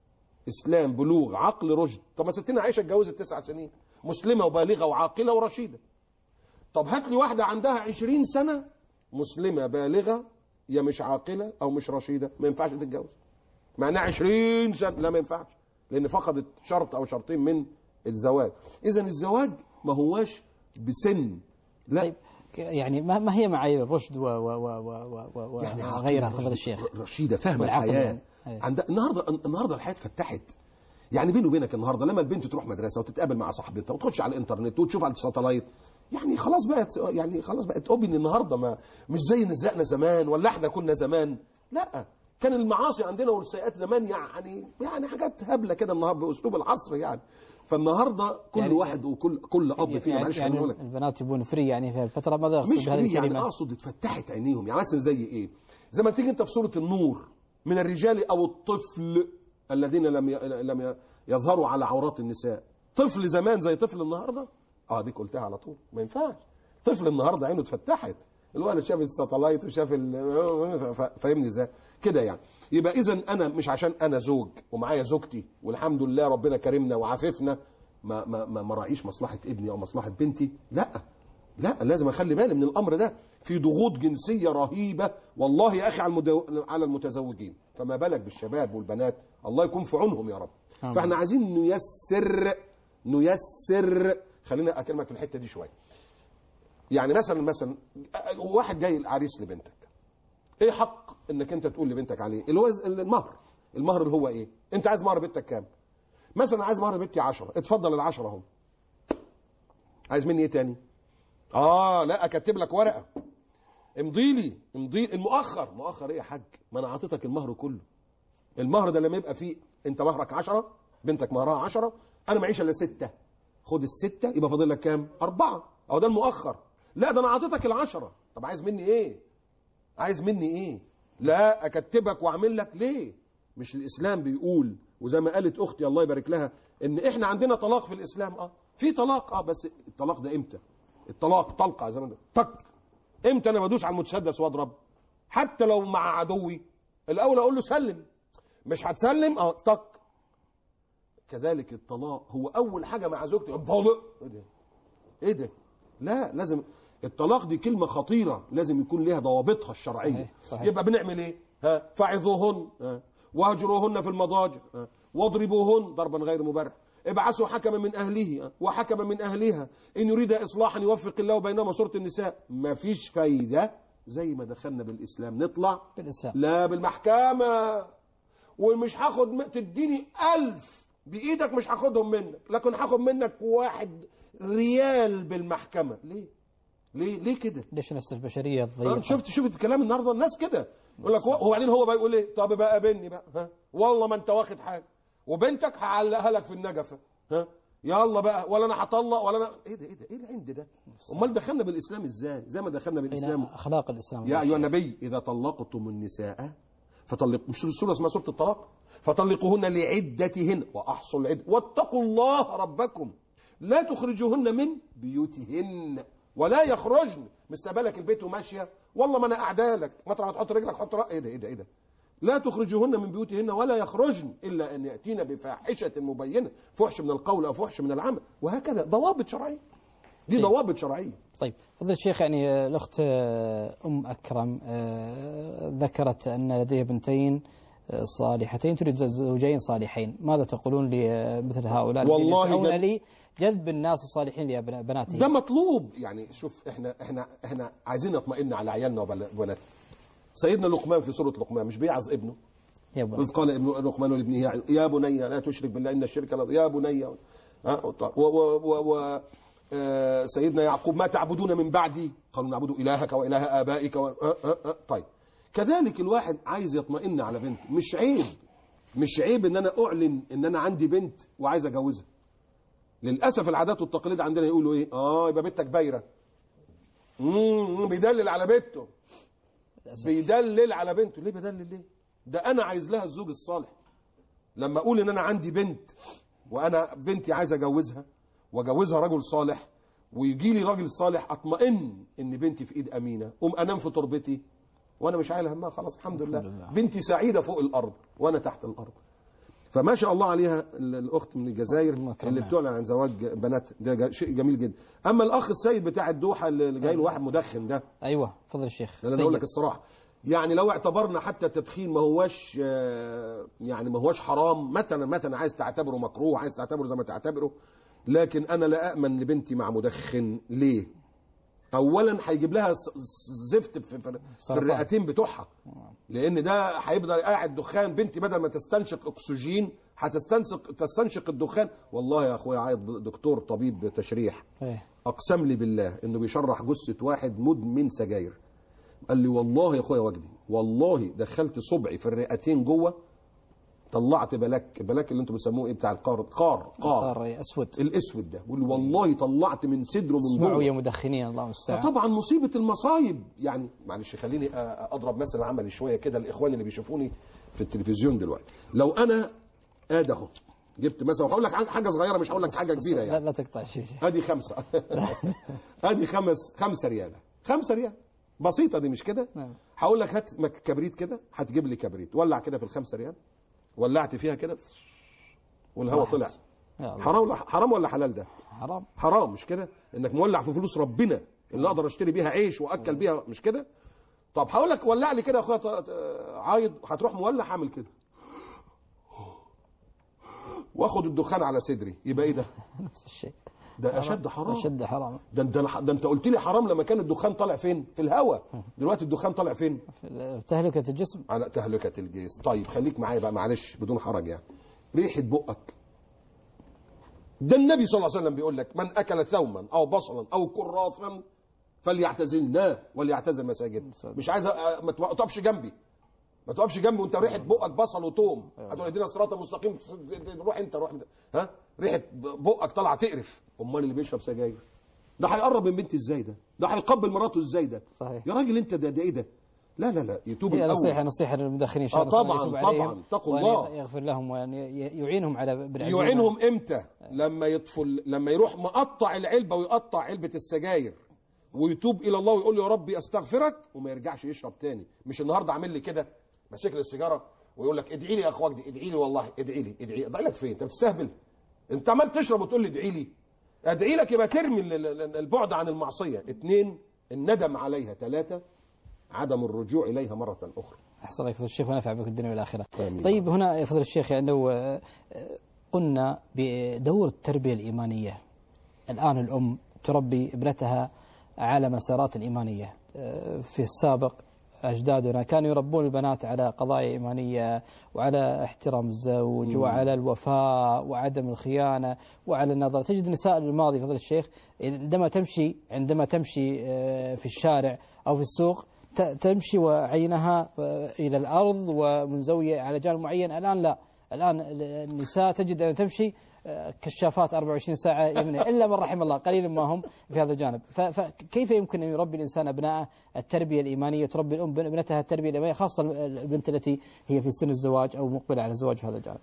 اسلام بلوغ عقل رشد طب ما ستنا عائشه اتجوزت تسع سنين مسلمه وبالغه وعاقله ورشيده طب هات لي واحده عندها عشرين سنه مسلمه بالغه يا مش عاقله او مش رشيده ما ينفعش تتجوز مع انها 20 سنه لا ما ينفعش لان فقدت شرط او شرطين من الزواج اذا الزواج ما هواش بسن لا طيب ك- يعني ما ما هي معايير الرشد و و و و و و يعني وغيرها عقيلة فضيلة رشيدة- الشيخ رشيده فاهمه والعقل الحياه يعني. أيوة. عند النهارده النهارده الحياه اتفتحت يعني بيني وبينك النهارده لما البنت تروح مدرسه وتتقابل مع صاحبتها وتخش على الانترنت وتشوف على الساتلايت يعني خلاص بقت يعني خلاص بقت اوبن النهارده ما مش زي نزقنا زمان ولا احنا كنا زمان لا كان المعاصي عندنا والسيئات زمان يعني يعني حاجات هبله كده النهارده باسلوب العصر يعني فالنهارده كل يعني- واحد وكل كل اب فينا يعني, معلش يعني خليني أقول لك البنات يبون فري يعني في الفترة ماذا يقصد مش بهذه فري يعني الكلمة؟ اقصد اتفتحت عينيهم يعني مثلا زي ايه زي ما تيجي انت في سوره النور من الرجال او الطفل الذين لم ي... لم ي- يظهروا على عورات النساء طفل زمان زي طفل النهارده اه ديك قلتها على طول ما ينفعش طفل النهارده عينه اتفتحت الولد شاف الساتلايت وشاف ال... ف- فاهمني ازاي كده يعني يبقى اذا انا مش عشان انا زوج ومعايا زوجتي والحمد لله ربنا كرمنا وعاففنا ما ما ما ما راعيش مصلحه ابني او مصلحه بنتي لا لا لازم اخلي بالي من الامر ده في ضغوط جنسيه رهيبه والله يا اخي على المدو... على المتزوجين فما بالك بالشباب والبنات الله يكون في عونهم يا رب آمين. فاحنا عايزين نيسر نيسر خلينا اكلمك في الحته دي شويه يعني مثلا مثلا واحد جاي العريس لبنتك ايه حق انك انت تقول لبنتك عليه اللي هو المهر المهر اللي هو ايه انت عايز مهر بنتك كام مثلا عايز مهر بنتي 10 اتفضل العشرة اهو عايز مني ايه تاني اه لا اكتب لك ورقه امضي لي امضي المؤخر مؤخر ايه يا حاج ما انا عطيتك المهر كله المهر ده لما يبقى فيه انت مهرك 10 بنتك مهرها 10 انا معيش الا ستة خد الستة يبقى فاضل لك كام أربعة أو ده المؤخر لا ده أنا عطيتك العشرة طب عايز مني إيه عايز مني إيه لا أكتبك وأعمل لك ليه مش الإسلام بيقول وزي ما قالت أختي الله يبارك لها إن إحنا عندنا طلاق في الإسلام أه في طلاق أه بس الطلاق ده إمتى الطلاق طلقة زي ما ده طق إمتى أنا بدوس على المتسدس وأضرب حتى لو مع عدوي الأول أقول له سلم مش هتسلم اه طق كذلك الطلاق هو اول حاجه مع زوجتي طالق ايه ده ايه ده لا لازم الطلاق دي كلمه خطيره لازم يكون ليها ضوابطها الشرعيه صحيح، صحيح. يبقى بنعمل ايه ها فعظوهن ها واهجروهن في المضاجع ها واضربوهن ضربا غير مبرح ابعثوا حكما من اهله ها، وحكما من اهلها ان يريد اصلاحا يوفق الله بينهما سوره النساء مفيش فايده زي ما دخلنا بالاسلام نطلع بالإسلام لا بالمحكمة ومش هاخد م- تديني ألف بإيدك مش هاخدهم منك لكن هاخد منك واحد ريال بالمحكمة ليه؟ ليه ليه كده؟ ليش نفس البشرية آه، الضيقة شفت شفت الكلام النهارده الناس كده يقول لك هو وبعدين هو بقى يقول ايه؟ طب بقى قابلني بقى ها والله ما انت واخد حاجه وبنتك هعلقها لك في النجفه ها يلا بقى ولا انا هطلق ولا انا ايه ده ايه ده ايه العند ده؟ امال دخلنا بالاسلام ازاي؟ زي ما دخلنا بالاسلام أين أخلاق الإسلام يا ايها النبي اذا طلقتم النساء فطلق مش سوره اسمها سوره الطلاق فطلقوهن لعدتهن واحصوا العده واتقوا الله ربكم لا تخرجوهن من بيوتهن ولا يخرجن مش سابالك البيت وماشيه والله ما انا قاعده لك مطرح ما تحط رجلك حط رأ... ايه ده ايه ده ايه ده لا تخرجوهن من بيوتهن ولا يخرجن الا ان ياتين بفاحشه مبينه فحش من القول او فحش من العمل وهكذا ضوابط شرعيه دي طيب. ضوابط شرعيه طيب فضل الشيخ يعني آه، الأخت آه، أم أكرم آه، ذكرت أن لديها بنتين آه، صالحتين تريد زوجين صالحين ماذا تقولون لمثل هؤلاء الذين والله يسعون ده- لي جذب الناس الصالحين لبناتهم ده مطلوب يعني شوف احنا احنا احنا عايزين نطمئن على عيالنا وبل- وبناتنا سيدنا لقمان في سوره لقمان مش بيعظ ابنه يا بني. إذ قال ابن لقمان لابنه يا بني لا تشرك بالله ان الشرك لا يا بني ها و و و و آه، سيدنا يعقوب ما تعبدون من بعدي قالوا نعبد الهك واله ابائك و... آه آه آه. طيب كذلك الواحد عايز يطمئن على بنته مش عيب مش عيب ان انا اعلن ان انا عندي بنت وعايز اجوزها للاسف العادات والتقاليد عندنا يقولوا ايه اه يبقى بنتك بايره امم بيدلل على بنته بيدلل على بنته ليه بدلل ليه ده انا عايز لها الزوج الصالح لما اقول ان انا عندي بنت وانا بنتي عايز اجوزها واجوزها رجل صالح ويجي لي راجل صالح اطمئن ان بنتي في ايد امينه قوم انام في تربتي وانا مش عايل همها خلاص الحمد لله بنتي سعيده فوق الارض وانا تحت الارض فما شاء الله عليها ال- الاخت من الجزائر اللي بتعلن عن زواج بنات ده جا- شيء جميل جدا اما الاخ السيد بتاع الدوحه اللي جاي له واحد مدخن ده ايوه فضل الشيخ انا اقول لك الصراحه يعني لو اعتبرنا حتى التدخين ما هواش آه، يعني ما هواش حرام مثلا مثلا عايز تعتبره مكروه عايز تعتبره زي ما تعتبره لكن انا لا امن لبنتي مع مدخن ليه اولا هيجيب لها ز- زفت في, في, في سرطان. الرئتين بتوعها لان ده هيفضل قاعد دخان بنتي بدل ما تستنشق اكسجين هتستنشق تستنشق الدخان والله يا اخويا عايز دكتور طبيب تشريح إيه. اقسم لي بالله انه بيشرح جثه واحد مدمن سجاير قال لي والله يا اخويا وجدي والله دخلت صبعي في الرئتين جوه طلعت بلاك بلاك اللي انتم بتسموه ايه بتاع القار قار قار قار اسود الاسود ده بيقول لي والله طلعت من صدره من اسمعوا يا جوه مدخنين الله المستعان فطبعا مصيبه المصايب يعني معلش خليني أ- اضرب مثلا عملي شويه كده الاخوان اللي بيشوفوني في التلفزيون دلوقتي لو انا ادي اهو جبت مثلا هقول لك حاجه صغيره مش هقول لك حاجه كبيره لا, يعني لا تقطع شيء ادي خمسه ادي خمس خمسه ريال خمسه ريال بسيطه دي مش كده نعم. هقول لك هات مك- كبريت كده هتجيب لي كبريت ولع كده في الخمسه ريال ولعت فيها كده والهواء واحد. طلع يا الله. حرام ولا حرام ولا حلال ده حرام حرام مش كده انك مولع في فلوس ربنا اللي اقدر اشتري بيها عيش واكل بيها مش كده طب هقول لك ولع لي كده يا اخويا ط- ط- عايض هتروح مولع هعمل كده واخد الدخان على صدري يبقى ايه ده نفس الشيء ده اشد حرام اشد حرام ده انت ده انت قلت لي حرام لما كان الدخان طالع فين في الهواء دلوقتي الدخان طالع فين في تهلكه الجسم على تهلكه الجسم طيب خليك معايا بقى معلش بدون حرج يعني ريحه بقك ده النبي صلى الله عليه وسلم بيقول لك من اكل ثوما او بصلا او كراثا فليعتزلنا وليعتزل مساجد مش عايز أ- ما تقفش جنبي ما تقفش جنبي وانت ريحه بقك بصل وتوم هتقول ادينا الصراط المستقيم روح انت روح انت. ها ريحه بقك طالعه تقرف امال اللي بيشرب سجاير ده هيقرب من بنتي ازاي ده ده هيقبل مراته ازاي ده صحيح. يا راجل انت ده, ده ايه ده لا لا لا يتوب هي الاول نصيحة نصيحة للمدخنين إن شاء آه الله طبعاً، يتوب طبعاً، عليهم اتقوا وأن الله. يغفر لهم وأن ي- يعينهم على بالعزيمة يعينهم امتى لما يطفل لما يروح مقطع العلبه ويقطع علبه السجاير ويتوب الى الله ويقول له يا ربي استغفرك وما يرجعش يشرب تاني مش النهارده عامل لي كده ماسك لي السيجاره ويقول لك ادعي لي يا اخ وجدي ادعي لي والله ادعي لي ادعي لي ادعي لك فين انت بتستهبل انت عمال تشرب وتقول لي ادعي لي ادعي لك يبقى ترمي ال- ال- البعد عن المعصيه اثنين الندم عليها ثلاثه عدم الرجوع اليها مره اخرى أحسن الله يفضل الشيخ ونفع بك الدنيا والآخرة آمين. طيب هنا يا فضل الشيخ يعني لو آه، آه، قلنا بدور التربية الإيمانية الآن الأم تربي ابنتها على مسارات الإيمانية آه، في السابق أجدادنا كانوا يربون البنات على قضايا إيمانية وعلى احترام الزوج مم. وعلى الوفاء وعدم الخيانة وعلى النظر تجد النساء الماضي فضل الشيخ عندما تمشي عندما تمشي آه، في الشارع أو في السوق ت- تمشي وعينها آه، إلى الأرض ومنزوية على جانب معين الآن لا الآن ال- النساء تجد أن تمشي آه، كشافات 24 ساعة يمنى إلا من رحم الله قليل ما هم في هذا الجانب ف- فكيف يمكن أن يربي الإنسان أبنائه التربية الإيمانية تربي الأم بن- ابنتها التربية الإيمانية خاصة البنت التي هي في سن الزواج أو مقبلة على الزواج في هذا الجانب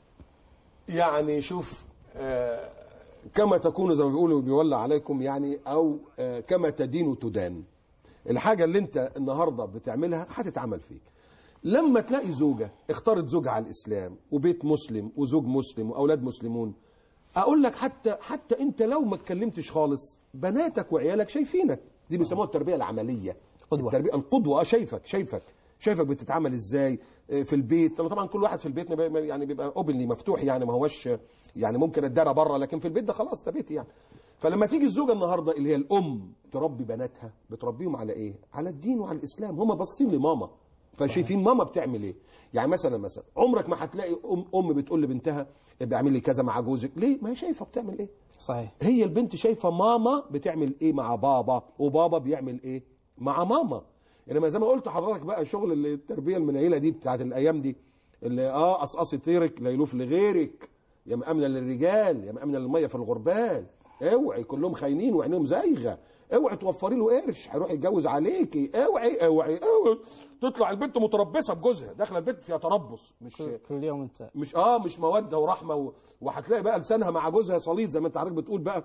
يعني شوف آه، كما تكون زي ما بيقولوا بيولى عليكم يعني او آه، كما تدين تدان الحاجه اللي انت النهارده بتعملها هتتعمل فيك لما تلاقي زوجه اختارت زوجها على الاسلام وبيت مسلم وزوج مسلم واولاد مسلمون اقول لك حتى حتى انت لو ما اتكلمتش خالص بناتك وعيالك شايفينك دي بيسموها التربيه العمليه قدوة. التربيه القدوه آه، شايفك شايفك شايفك بتتعامل ازاي آه، في البيت لأن طبعا كل واحد في البيت ما بي- يعني بيبقى اوبنلي مفتوح يعني ما هوش يعني ممكن اتدارى بره لكن في البيت ده خلاص ده بيتي يعني فلما تيجي الزوجه النهارده اللي هي الام تربي بناتها بتربيهم على ايه؟ على الدين وعلى الاسلام هم باصين لماما فشايفين ماما بتعمل ايه؟ يعني مثلا مثلا عمرك ما هتلاقي ام ام بتقول لبنتها ابقى اعملي كذا مع جوزك ليه؟ ما هي شايفه بتعمل ايه؟ صحيح هي البنت شايفه ماما بتعمل ايه مع بابا وبابا بيعمل ايه مع ماما انما زي ما قلت لحضرتك بقى شغل اللي- التربيه المنيله دي بتاعت الايام دي اللي اه قصقصي طيرك لا يلوف لغيرك يا مأمنة للرجال يا مأمنة للميه في الغربال اوعي كلهم خاينين وعينيهم زايغه اوعي توفري له قرش هيروح يتجوز عليكي اوعي اوعي اوعي تطلع البنت متربصه بجوزها داخله البيت فيها تربص مش كل يوم أنت مش اه مش موده ورحمه و... وهتلاقي بقى لسانها مع جوزها صليد زي ما انت حضرتك بتقول بقى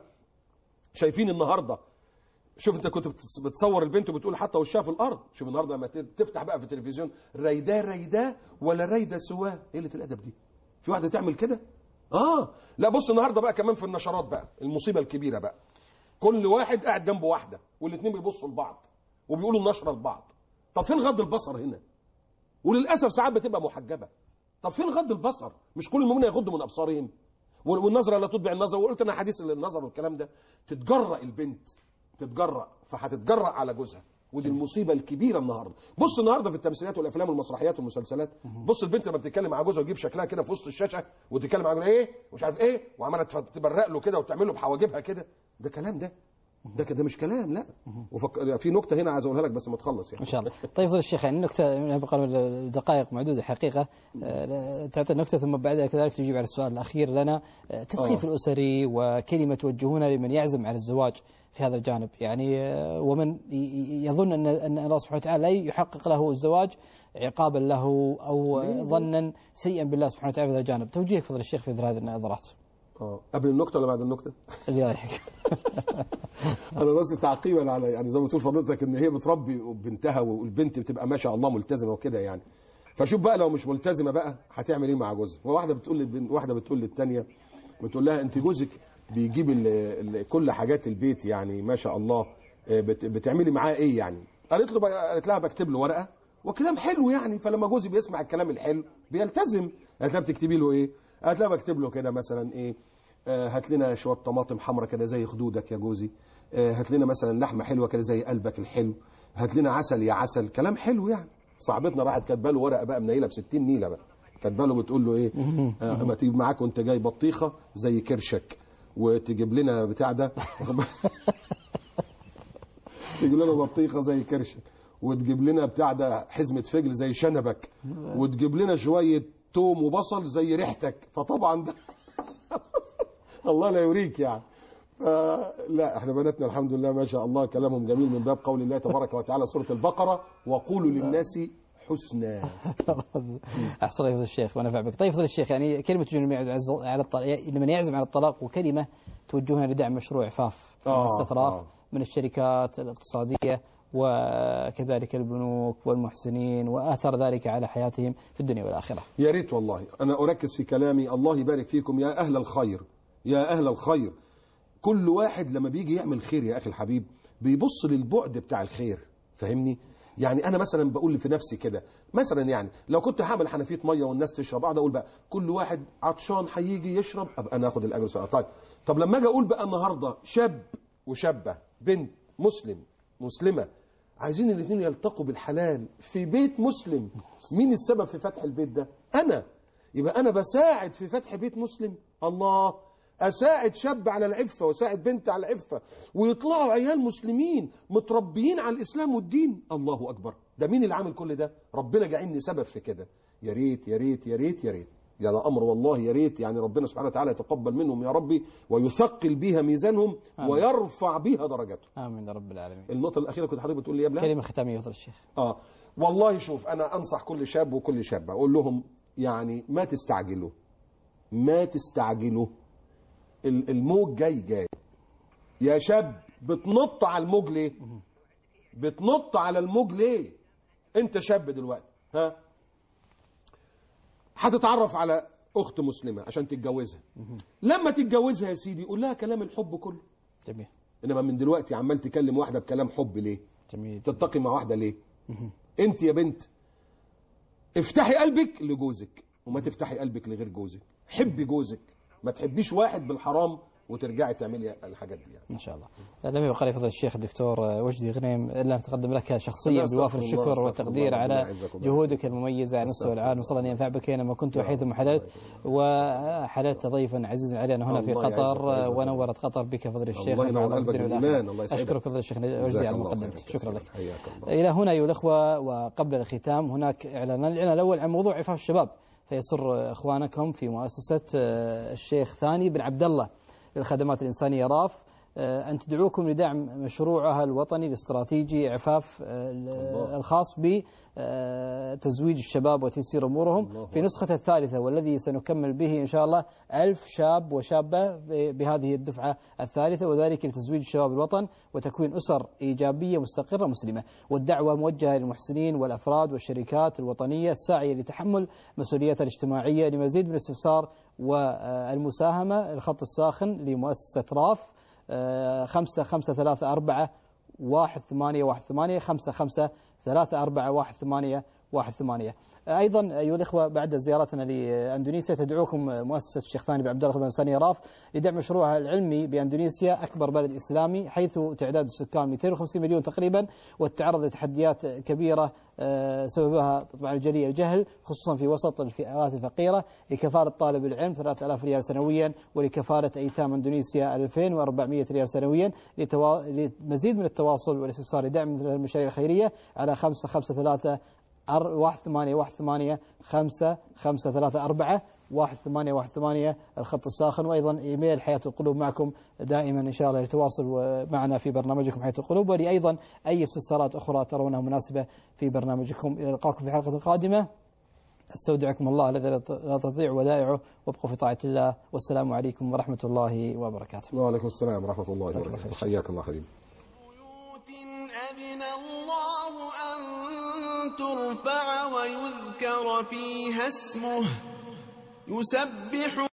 شايفين النهارده شوف انت كنت بتص- بتصور البنت وبتقول حتى وشها في الارض شوف النهارده لما ت- تفتح بقى في التلفزيون ريداه ريداه ولا ريده سواه ايه قله الادب دي في واحده تعمل كده اه لا بص النهارده بقى كمان في النشرات بقى المصيبه الكبيره بقى كل واحد قاعد جنب واحده والاثنين بيبصوا لبعض وبيقولوا النشره لبعض طب فين غض البصر هنا وللاسف ساعات بتبقى محجبه طب فين غض البصر مش كل المؤمنين يغضوا من ابصارهم وال- والنظره لا تتبع النظر وقلت انا حديث النظر والكلام ده تتجرأ البنت تتجرأ فهتتجرأ على جوزها ودي المصيبه الكبيره النهارده بص النهارده في التمثيليات والافلام والمسرحيات والمسلسلات بص البنت لما بتتكلم مع جوزها وتجيب شكلها كده في وسط الشاشه وتتكلم مع جوزها ايه ومش عارف ايه وعماله تف- تبرق له كده وتعمل له بحواجبها كده ده كلام ده ده كده مش كلام لا وفك... في نكته هنا عايز اقولها لك بس ما تخلص يعني ان شاء الله طيب فضل الشيخ يعني نكته نبقى دقائق معدوده حقيقه آه، تعطي النكته ثم بعدها كذلك تجيب على السؤال الاخير لنا آه، التثقيف آه. الاسري وكلمه توجهونها لمن يعزم على الزواج في هذا الجانب يعني آه، ومن ي- ي- يظن ان ان الله سبحانه وتعالى لا يحقق له الزواج عقابا له او ليه؟ ظنا سيئا بالله سبحانه وتعالى في هذا الجانب توجيهك فضل الشيخ في مثل هذه النظرات اه قبل النكته ولا بعد النكته؟ اللي رايك انا بس تعقيبا على يعني زي ما تقول فضيلتك ان هي بتربي بنتها والبنت بتبقى ما شاء الله ملتزمه وكده يعني فشوف بقى لو مش ملتزمه بقى هتعمل ايه مع جوزها فواحده بتقول للبنت واحده بتقول للثانيه بتقول لها انت جوزك بيجيب ال ال كل حاجات البيت يعني ما شاء الله آه، بت بتعملي معاه ايه يعني قالت له بقى- قالت لها بكتب له ورقه وكلام حلو يعني فلما جوزي بيسمع الكلام الحلو بيلتزم قالت لها بتكتبي له ايه قالت لها بكتب له كده مثلا ايه آه، هات لنا شويه طماطم حمراء كده زي خدودك يا جوزي آه، هات لنا مثلا لحمه حلوه كده زي قلبك الحلو هات لنا عسل يا عسل كلام حلو يعني صاحبتنا راحت كاتبه له ورقه بقى منيله ب 60 نيله بقى كاتبه له بتقول له ايه آه، ما تجيب معاك وانت جاي بطيخه زي كرشك وتجيب لنا بتاع ده تجيب لنا بطيخه زي كرشك وتجيب لنا بتاع ده حزمه فجل زي شنبك وتجيب لنا شويه توم وبصل زي ريحتك فطبعا ده الله لا يوريك يعني لا احنا بناتنا الحمد لله ما شاء الله كلامهم جميل من باب قول الله تبارك وتعالى سوره البقره وقولوا للناس حسنا احسن الله يفضل الشيخ ونفع بك طيب فضل الشيخ يعني كلمه توجه لمن يعزم على الطلاق لمن يعزم على الطلاق وكلمه توجهها لدعم مشروع عفاف آه، مؤسسة راف آه. من الشركات الاقتصاديه وكذلك البنوك والمحسنين واثر ذلك على حياتهم في الدنيا والاخره. يا ريت والله انا اركز في كلامي الله يبارك فيكم يا اهل الخير يا اهل الخير كل واحد لما بيجي يعمل خير يا اخي الحبيب بيبص للبعد بتاع الخير فاهمني يعني انا مثلا بقول في نفسي كده مثلا يعني لو كنت هعمل حنفيه ميه والناس تشرب اقعد اقول بقى كل واحد عطشان هيجي يشرب ابقى انا اخد الاجر سواء طيب طب لما اجي اقول بقى النهارده شاب وشابه بنت مسلم مسلمه عايزين الاثنين يلتقوا بالحلال في بيت مسلم مين السبب في فتح البيت ده انا يبقى انا بساعد في فتح بيت مسلم الله اساعد شاب على العفه واساعد بنت على العفه ويطلعوا عيال مسلمين متربيين على الاسلام والدين الله اكبر ده مين اللي عامل كل ده ربنا جعلني سبب في كده يا ريت يا ريت يا ريت يا ريت يعني امر والله يا ريت يعني ربنا سبحانه وتعالى يتقبل منهم يا ربي ويثقل بها ميزانهم آمين. ويرفع بها درجاتهم امين يا رب العالمين. النقطه الاخيره كنت حضرتك بتقول لي يا بلال كلمه ختاميه فضل الشيخ. اه والله شوف انا انصح كل شاب وكل شابه اقول لهم يعني ما تستعجلوا ما تستعجلوا ال- الموج جاي جاي يا شاب بتنط على الموج ليه بتنط على الموج ليه انت شاب دلوقتي ها هتتعرف على اخت مسلمه عشان تتجوزها لما تتجوزها يا سيدي قول لها كلام الحب كله جميل انما من دلوقتي عمال تكلم واحده بكلام حب ليه جميل تتقي مع واحده ليه انت يا بنت افتحي قلبك لجوزك وما تفتحي قلبك لغير جوزك حبي جوزك ما تحبيش واحد بالحرام وترجعي تعملي الحاجات دي يعني. ان شاء الله. لم يبقى لي فضل الشيخ الدكتور وجدي غنيم الا نتقدم لك شخصيا أنا أستغفر بوافر الله، الشكر أستغفر والتقدير الله، ربنا على يعزك ويبارك. جهودك المميزه على مستوى العالم وصلى ان ينفع بك اينما كنت وحيثما حللت وحللت ضيفا عزيزا علينا هنا في الله يعزك قطر ويعزك. ونورت قطر بك فضل الشيخ الله ينور نفع الله قلبك بالدنيا والآخرة. بالإيمان، الله يسعدك. اشكرك فضل الشيخ جزاك وجدي على الله المقدمه خير شكرا لك. حياك الله إلى هنا أيها الأخوة وقبل الختام هناك إعلان الإعلان الأول عن موضوع عفاف الشباب فيسر إخوانكم في مؤسسة آه، الشيخ ثاني بن عبد الله للخدمات الإنسانية راف آه، أن تدعوكم لدعم مشروعها الوطني الاستراتيجي إعفاف آه، الخاص بتزويج الشباب وتيسير أمورهم في نسخة الثالثة والذي سنكمل به إن شاء الله ألف شاب وشابة ب- بهذه الدفعة الثالثة وذلك لتزويج شباب الوطن وتكوين أسر إيجابية مستقرة مسلمة والدعوة موجهة للمحسنين والأفراد والشركات الوطنية الساعية لتحمل مسؤولياتها الاجتماعية لمزيد من الاستفسار والمساهمة الخط الساخن لمؤسسة راف آه، خمسة خمسة ثلاثة أربعة واحد ثمانية واحد ثمانية خمسة خمسة ثلاثة أربعة واحد ثمانية واحد ثمانية أيضا أيها الإخوة بعد زيارتنا لأندونيسيا تدعوكم مؤسسة الشيخ ثاني بن عبد الله بن ثاني راف لدعم مشروعها العلمي بأندونيسيا أكبر بلد إسلامي حيث تعداد السكان 250 مليون تقريبا والتعرض لتحديات كبيرة آه، سببها طبعا الجلي الجهل خصوصا في وسط الفئات الفقيرة لكفالة طالب العلم 3000 ريال سنويا ولكفالة أيتام أندونيسيا 2400 ريال سنويا لتوا... لمزيد من التواصل والاستفسار لدعم مثل المشاريع الخيرية على 553 أر... واحد ثمانية واحد ثمانية خمسة خمسة ثلاثة أربعة واحد ثمانية واحد ثمانية الخط الساخن وأيضا إيميل حياة القلوب معكم دائما إن شاء الله للتواصل معنا في برنامجكم حياة القلوب ولي أيضا أي استفسارات أخرى ترونها مناسبة في برنامجكم إلى لقاكم في حلقة قادمة استودعكم الله الذي لا تضيع ودائعه وابقوا في طاعة الله والسلام عليكم ورحمة الله وبركاته وعليكم السلام ورحمة الله وبركاته حياك الله حبيبي أذن الله أن ترفع ويذكر فيها اسمه يسبح